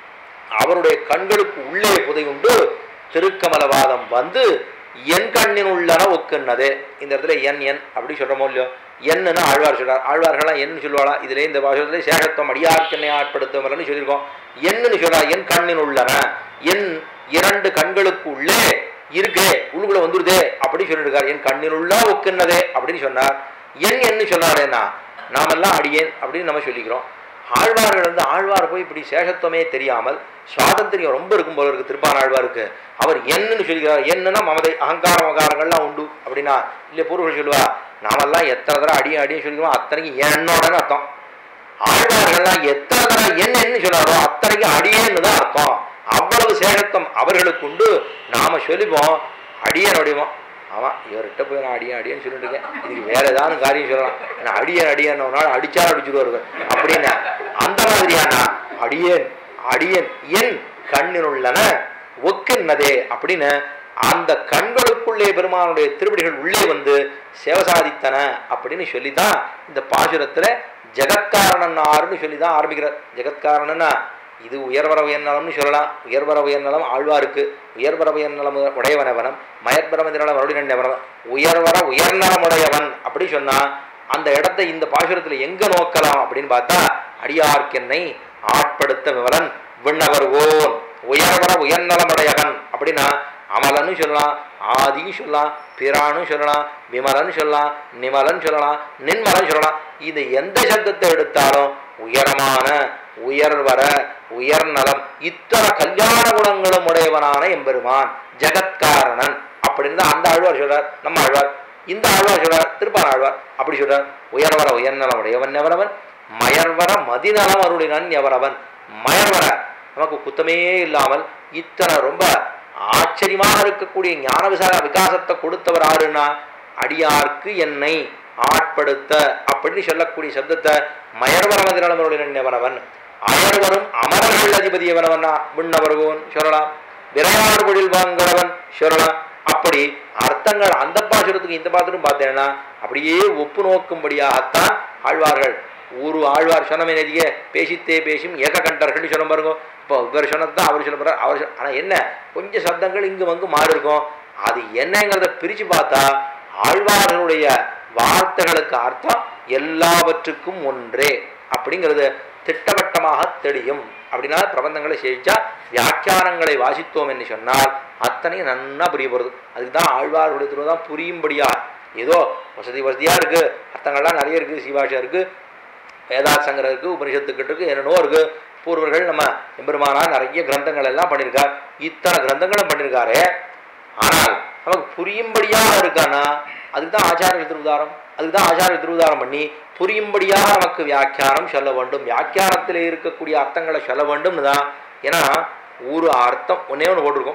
அவருடைய கண்களுக்கு உள்ளே புதை உண்டு திருக்கமலவாதம் வந்து என் கண்ணின் உள்ளன ஒக்குன்னது இந்த இடத்துல என் என் அப்படி சொல்றோமோ இல்லையோ என்னன்னு ஆழ்வார் சொல்றார் ஆழ்வார்கள்லாம் என்ன சொல்லுவாளா இதுல இந்த பாஷத்துல சேஷத்துவம் அடியார்க்கென்னை ஆட்படுத்தும் சொல்லியிருக்கோம் என்னன்னு சொல்றா என் கண்ணின் உள்ளன என் இரண்டு கண்களுக்கு உள்ளே இருக்கே உள்ளுக்குள்ள வந்துருதே அப்படி சொல்லியிருக்கார் என் கண்ணில் உள்ள ஒக்குன்னதே அப்படின்னு சொன்னார் என் என்ன சொன்னாரேன்னா நாமெல்லாம் அடியேன் அப்படின்னு நம்ம சொல்லிக்கிறோம் ஆழ்வார்கள் வந்து ஆழ்வார் போய் இப்படி சேஷத்துவமே தெரியாமல் சுவாதந்திரியம் ரொம்ப இருக்கும் போல இருக்கு திருப்பான் ஆழ்வாருக்கு அவர் என்னன்னு சொல்லிக்கிறார் என்னன்னா மமதை அகங்காரம் அகாரங்கள்லாம் உண்டு அப்படின்னா இல்லை பூர்வர்கள் சொல்லுவா நாமெல்லாம் எத்தனை தடவை அடியும் அடியும் சொல்லிக்கிறோம் அத்தனைக்கு என்னோடன்னு அர்த்தம் ஆழ்வார்கள்லாம் எத்தனை தடவை என்னன்னு சொன்னாரோ அத்தனைக்கு அடியேன்னு தான் அர்த்தம் அவ்வளவு சேகத்தம் அவர்களுக்கு உண்டு நாம சொல்லிப்போம் அடியன் அடிவோம் ஆமாம் இவர்கிட்ட போய் நான் அடியன் அடியன்னு சொல்லிட்டு இருக்கேன் இதுக்கு வேற ஏதாவது காரியம் சொல்லலாம் நான் அடியன் அடியன் ஒரு நாள் அடிச்சா அடிச்சுடுவாரு அப்படின்னு அந்த மாதிரியான அடியேன் அடியன் என் கண்ணில் உள்ளன ஒக்கின்னதே அப்படின்னு அந்த கண்களுக்குள்ளே பெருமானுடைய திருவடிகள் உள்ளே வந்து சேவசாதித்தன அப்படின்னு சொல்லி தான் இந்த பாசுரத்துல ஜெகத்காரணன் ஆறுன்னு சொல்லி தான் ஆரம்பிக்கிறார் ஜெகத்காரணன்னா இது உயர்வர உயர்நலம்னு சொல்லலாம் உயர்வர உயர்நலம் ஆழ்வாருக்கு உயர்வர உயர்நலம் உடையவனவனம் மயற்பரமதிநலம் மறுபடியும் உயர்வர உயர்நலம் உடையவன் அப்படி சொன்னா அந்த இடத்தை இந்த பாசுரத்துல எங்க நோக்கலாம் அப்படின்னு பார்த்தா அடியார்க்கென்னை ஆட்படுத்த விவரன் விண்ணவர் ஓன் உயர்வர உயர்நலமுடையவன் அப்படின்னா அமலன்னு சொல்லலாம் ஆதின்னு சொல்லலாம் பிரான்னு சொல்லலாம் விமலன்னு சொல்லலாம் நிமலன்னு சொல்லலாம் நின்மலன்னு சொல்லலாம் இது எந்த சப்தத்தை எடுத்தாலும் உயரமான உயர்வர உயர்நலம் இத்தனை கல்யாண குணங்களும் உடையவனான எம்பெருமான் ஜெகத்காரணன் அப்படின்னு தான் அந்த ஆழ்வார் சொல்றார் நம்ம ஆழ்வார் இந்த ஆழ்வார் சொல்றார் திருப்பான் ஆழ்வார் அப்படி சொல்றார் உயர்வர உயர்நலம் உடையவன் எவனவன் மயர்வர மதிநலம் அருளினன் எவரவன் மயர்வர நமக்கு குத்தமே இல்லாமல் இத்தனை ரொம்ப ஆச்சரியமாக இருக்கக்கூடிய ஞான விசார விகாசத்தை கொடுத்தவர் ஆறுனா அடியார்க்கு என்னை ஆட்படுத்த அப்படின்னு சொல்லக்கூடிய சப்தத்தை மயர்வரமதிநலமருளினன் எவனவன் அயர்வரும் அமரர்கள் அதிபதி எவனவனா விண்ணவர்கோன் சொல்லலாம் விரையாடு பொழில் வாங்குறவன் சொல்லலாம் அப்படி அர்த்தங்கள் அந்த பாசுரத்துக்கு இந்த பாத்திரம் பார்த்தேன்னா அப்படியே ஒப்பு நோக்கும்படியாகத்தான் ஆழ்வார்கள் ஒரு ஆழ்வார் சொன்னமே நெறிய பேசித்தே பேசும் ஏக கண்டர்கள் சொல்ல பாருங்க இப்போ இவர் சொன்னது அவர் சொல்ல போறார் அவர் சொன்ன- ஆனா என்ன கொஞ்சம் சப்தங்கள் இங்கு வந்து மாறி இருக்கும் அது என்னங்கிறத பிரிச்சு பார்த்தா ஆழ்வார்களுடைய வார்த்தைகளுக்கு அர்த்தம் எல்லாவற்றுக்கும் ஒன்றே அப்படிங்கிறது திட்டவட்டமாக தெரியும் அப்படின்னா பிரபந்தங்களை செஞ்சா வியாக்கியானங்களை வாசித்தோம் என்று சொன்னால் அத்தனையும் நன்னா புரிய போகிறது அதுக்கு தான் ஆழ்வார்களுடைய திரும்ப தான் புரியும்படியா ஏதோ வசதி வசதியாக இருக்குது அர்த்தங்கள்லாம் நிறைய இருக்குது சிவாஷா இருக்குது வேதாத் சங்கரம் இருக்குது உபனிஷத்துக்கிட்ட இருக்குது என்னென்னோ இருக்குது பூர்வர்கள் நம்ம எம்பெருமானா நிறைய கிரந்தங்கள் எல்லாம் பண்ணியிருக்கார் இத்தனை கிரந்தங்களும் பண்ணியிருக்காரு ஆனால் நமக்கு புரியும்படியாக இருக்கானா அதுக்கு தான் ஆச்சாரிய திருவுதாரம் அதுக்கு தான் ஆச்சாரிய திருவுதாரம் பண்ணி புரியும்படியாக நமக்கு வியாக்கியானம் சொல்ல வேண்டும் வியாக்கியானத்தில் இருக்கக்கூடிய அர்த்தங்களை சொல்ல வேண்டும்னு தான் ஏன்னா ஒரு அர்த்தம் ஒன்னே ஒன்று போட்டிருக்கோம்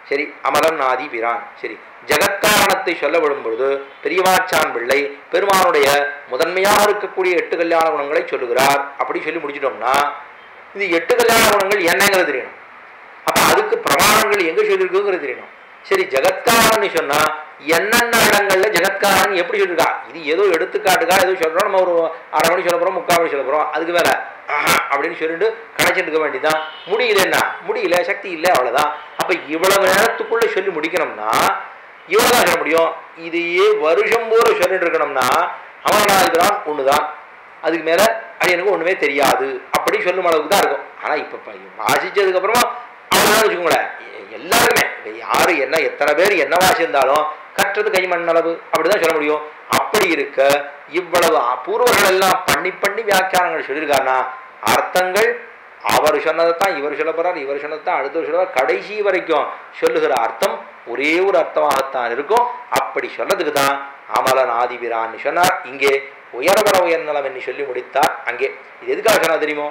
சரி அமலன் ஆதி பிரான் சரி ஜெகத்காரணத்தை சொல்ல விடும் பொழுது பெரியவாச்சான் பிள்ளை பெருமானுடைய முதன்மையாக இருக்கக்கூடிய எட்டு கல்யாண குணங்களை சொல்லுகிறார் அப்படி சொல்லி முடிச்சிட்டோம்னா இது எட்டு கல்யாண குணங்கள் என்னங்கிறது தெரியணும் அப்ப அதுக்கு பிரமாணங்கள் எங்க சொல்லியிருக்குங்கிறது தெரியணும் சரி ஜெகத்காரன்னு சொன்னா என்னென்ன இடங்கள்ல ஜெகத்காரன் எப்படி சொல்லியிருக்கா இது ஏதோ எடுத்துக்காட்டுக்கா ஏதோ சொல்றோம் நம்ம ஒரு அரை மணி சொல்ல போறோம் முக்கால் மணி சொல்ல போறோம் அதுக்கு மேல ஆஹா அப்படின்னு சொல்லிட்டு கணச்சிட்டு இருக்க வேண்டியதுதான் முடியலன்னா முடியல சக்தி இல்லை அவ்வளவுதான் அப்ப இவ்வளவு நேரத்துக்குள்ள சொல்லி முடிக்கணும்னா இவ்வளவுதான் சொல்ல முடியும் இதையே வருஷம் பூரா சொல்லிட்டு இருக்கணும்னா அமரநாதிபுரான் ஒண்ணுதான் அதுக்கு மேல அடியனுக்கு ஒண்ணுமே தெரியாது அப்படி சொல்லும் அளவுக்கு தான் இருக்கும் ஆனா இப்ப ப- வாசிச்சதுக்கு அப்புறமா அவ்வளவுதான் வச்சுக்கோங்களேன் எ- எல்லாருமே இப்ப யாரு என்ன எத்தனை பேர் என்ன வாசியிருந்தாலும் கற்றது கை மண்ணளவு அப்படிதான் சொல்ல முடியும் அப்படி இருக்க இவ்வளவு பூர்வர்கள் எல்லாம் பண்ணி பண்ணி வியாக்கியானங்கள் சொல்லியிருக்காருன்னா அர்த்தங்கள் அவர் சொன்னதை தான் இவர் சொல்ல போறார் இவர் சொன்னதை தான் அடுத்தவர் சொல்லுவார் கடைசி வரைக்கும் சொல்லுகிற அர்த்தம் ஒரே ஒரு அர்த்தமாகத்தான் இருக்கும் அப்படி சொன்னதுக்கு தான் அமலன் ஆதிபிரான்னு சொன்னார் இங்கே உயர்வர உயர்நலம் என்று சொல்லி முடித்தார் அங்கே இது எதுக்காக சொன்னா தெரியுமோ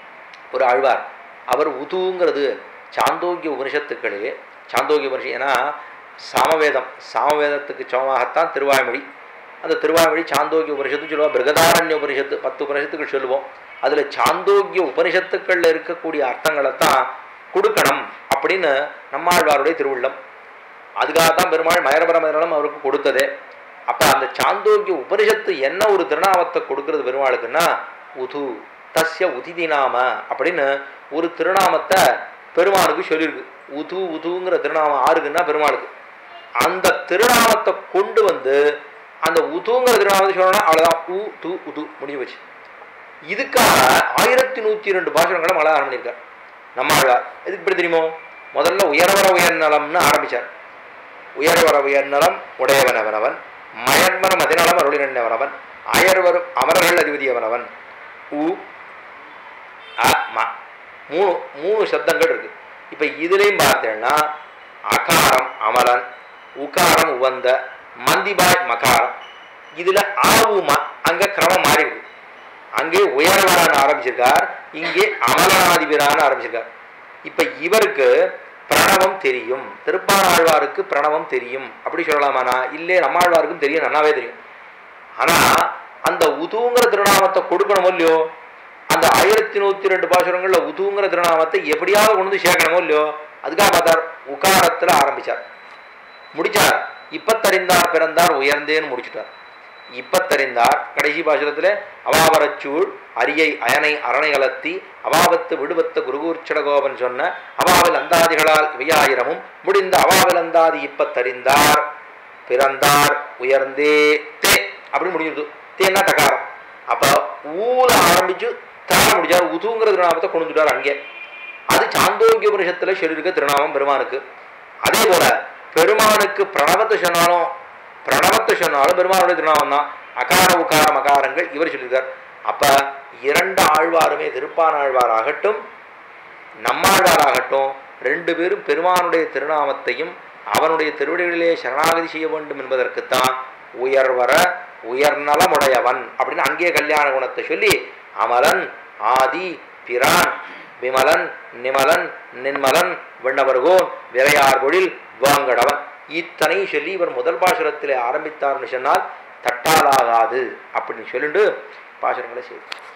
ஒரு ஆழ்வார் அவர் உதுங்கிறது சாந்தோக்கிய உபனிஷத்துக்களே சாந்தோக்கிய உபனிஷம் ஏன்னா சாமவேதம் சாமவேதத்துக்கு சமமாகத்தான் திருவாய்மொழி அந்த திருவாய்மொழி சாந்தோக்கிய உபனிஷத்துன்னு சொல்லுவோம் பிருகதாரண்ய உபனிஷத்து பத்து உபனிஷத்துக்கள் சொல்லுவோம் அதில் சாந்தோக்கிய உபனிஷத்துக்களில் இருக்கக்கூடிய அர்த்தங்களை தான் கொடுக்கணும் அப்படின்னு நம்மாழ்வாருடைய திருவுள்ளம் அதுக்காக தான் பெருமாள் மயரபரமரம் அவருக்கு கொடுத்ததே அப்போ அந்த சாந்தோக்கிய உபனிஷத்து என்ன ஒரு திருநாமத்தை கொடுக்கறது பெருமாளுக்குன்னா உது தஸ்ய உதிதி நாம அப்படின்னு ஒரு திருநாமத்தை பெருமாளுக்கு சொல்லியிருக்கு உது உதுங்கிற திருநாமம் ஆறுக்குன்னா பெருமாளுக்கு அந்த திருநாமத்தை கொண்டு வந்து அந்த உதுங்கிற திருநாமத்தை சொல்லணும்னா அவ்வளோதான் உ து உது முடிஞ்சு போச்சு இதுக்காக ஆயிரத்தி நூற்றி ரெண்டு பாசுரங்களை மலையாளம் பண்ணியிருக்கார் நம்ம ஆழ்வார் எதுக்கு இப்படி தெரியுமோ முதல்ல உயர்வர உயர்நலம்னு ஆரம்பிச்சார் உயர்வர உயர்நலம் உடையவனவனவன் மயன்மன மதிநலம் அருளினவனவன் அயர்வரும் அமரர்கள் அதிபதியவனவன் உ அ ம மூணு மூணு சப்தங்கள் இருக்கு இப்போ இதுலேயும் பார்த்தேன்னா அகாரம் அமலன் உகாரம் உவந்த மந்திபாய் மகாரம் இதில் ஆவுமா அங்கே கிரமம் மாறி இருக்கு அங்கே உயர்வரான ஆரம்பிச்சிருக்கார் இங்கே அமலனாதிபரான ஆரம்பிச்சிருக்கார் இப்போ இவருக்கு பிரணவம் தெரியும் திருப்பானாழ்வாருக்கு பிரணவம் தெரியும் அப்படி சொல்லலாமாண்ணா இல்லை நம்மாழ்வாருக்கும் தெரியும் நல்லாவே தெரியும் ஆனால் அந்த உதுங்கிற திருநாமத்தை கொடுக்கணுமோ இல்லையோ அந்த ஆயிரத்தி நூற்றி ரெண்டு பாசுரங்களில் உதுங்கிற திருநாமத்தை எப்படியாவது கொண்டு வந்து சேர்க்கணுமோ இல்லையோ அதுக்காக பார்த்தார் உகாரத்தில் ஆரம்பிச்சார் முடிச்சார் இப்பத்தறிந்தார் பிறந்தார் உயர்ந்தேன்னு முடிச்சுட்டார் இப்பத்தறிந்தார் கடைசி பாசுரத்தில் அவாவரச்சூழ் அரியை அயனை அரணை அலத்தி அவாவத்து விடுவத்த குருகூர்ச்சடகோபன் சொன்ன அவாவில் அந்தாதிகளால் இவையாயிரமும் முடிந்த அவாவில் அந்தாதி இப்பத்தறிந்தார் பிறந்தார் உயர்ந்தே தே அப்படின்னு முடிஞ்சிருது தேன்னா தகாரம் அப்போ ஊல ஆரம்பிச்சு தார முடிச்சார் உதுங்கிற திருநாமத்தை கொண்டு வந்துட்டார் அங்கே அது சாந்தோக்கிய உபனிஷத்துல சொல்லியிருக்க திருநாமம் பெருமானுக்கு அதே போல பெருமானுக்கு பிரணவத்தை சொன்னாலும் பிரணவத்தை சொன்னாலும் பெருமானுடைய திருநாமம் தான் அகார உகார மகாரங்கள் இவர் சொல்லியிருக்கார் அப்ப இரண்டு ஆழ்வாருமே திருப்பான் ஆழ்வார் ஆகட்டும் நம்மாழ்வாராகட்டும் ரெண்டு பேரும் பெருமானுடைய திருநாமத்தையும் அவனுடைய திருவடிகளிலே சரணாகதி செய்ய வேண்டும் என்பதற்குத்தான் உயர்வர உயர்நலமுடையவன் அப்படின்னு அங்கேயே கல்யாண குணத்தை சொல்லி அமலன் ஆதி பிரான் விமலன் நிமலன் நின்மலன் விண்ணவர்கோன் விரையார் பொழில் வாங்கடவன் இத்தனை சொல்லி இவர் முதல் பாசுரத்திலே ஆரம்பித்தார்னு சொன்னால் தட்டாலாகாது அப்படின்னு சொல்லிட்டு பாசுரங்களை செய்தார்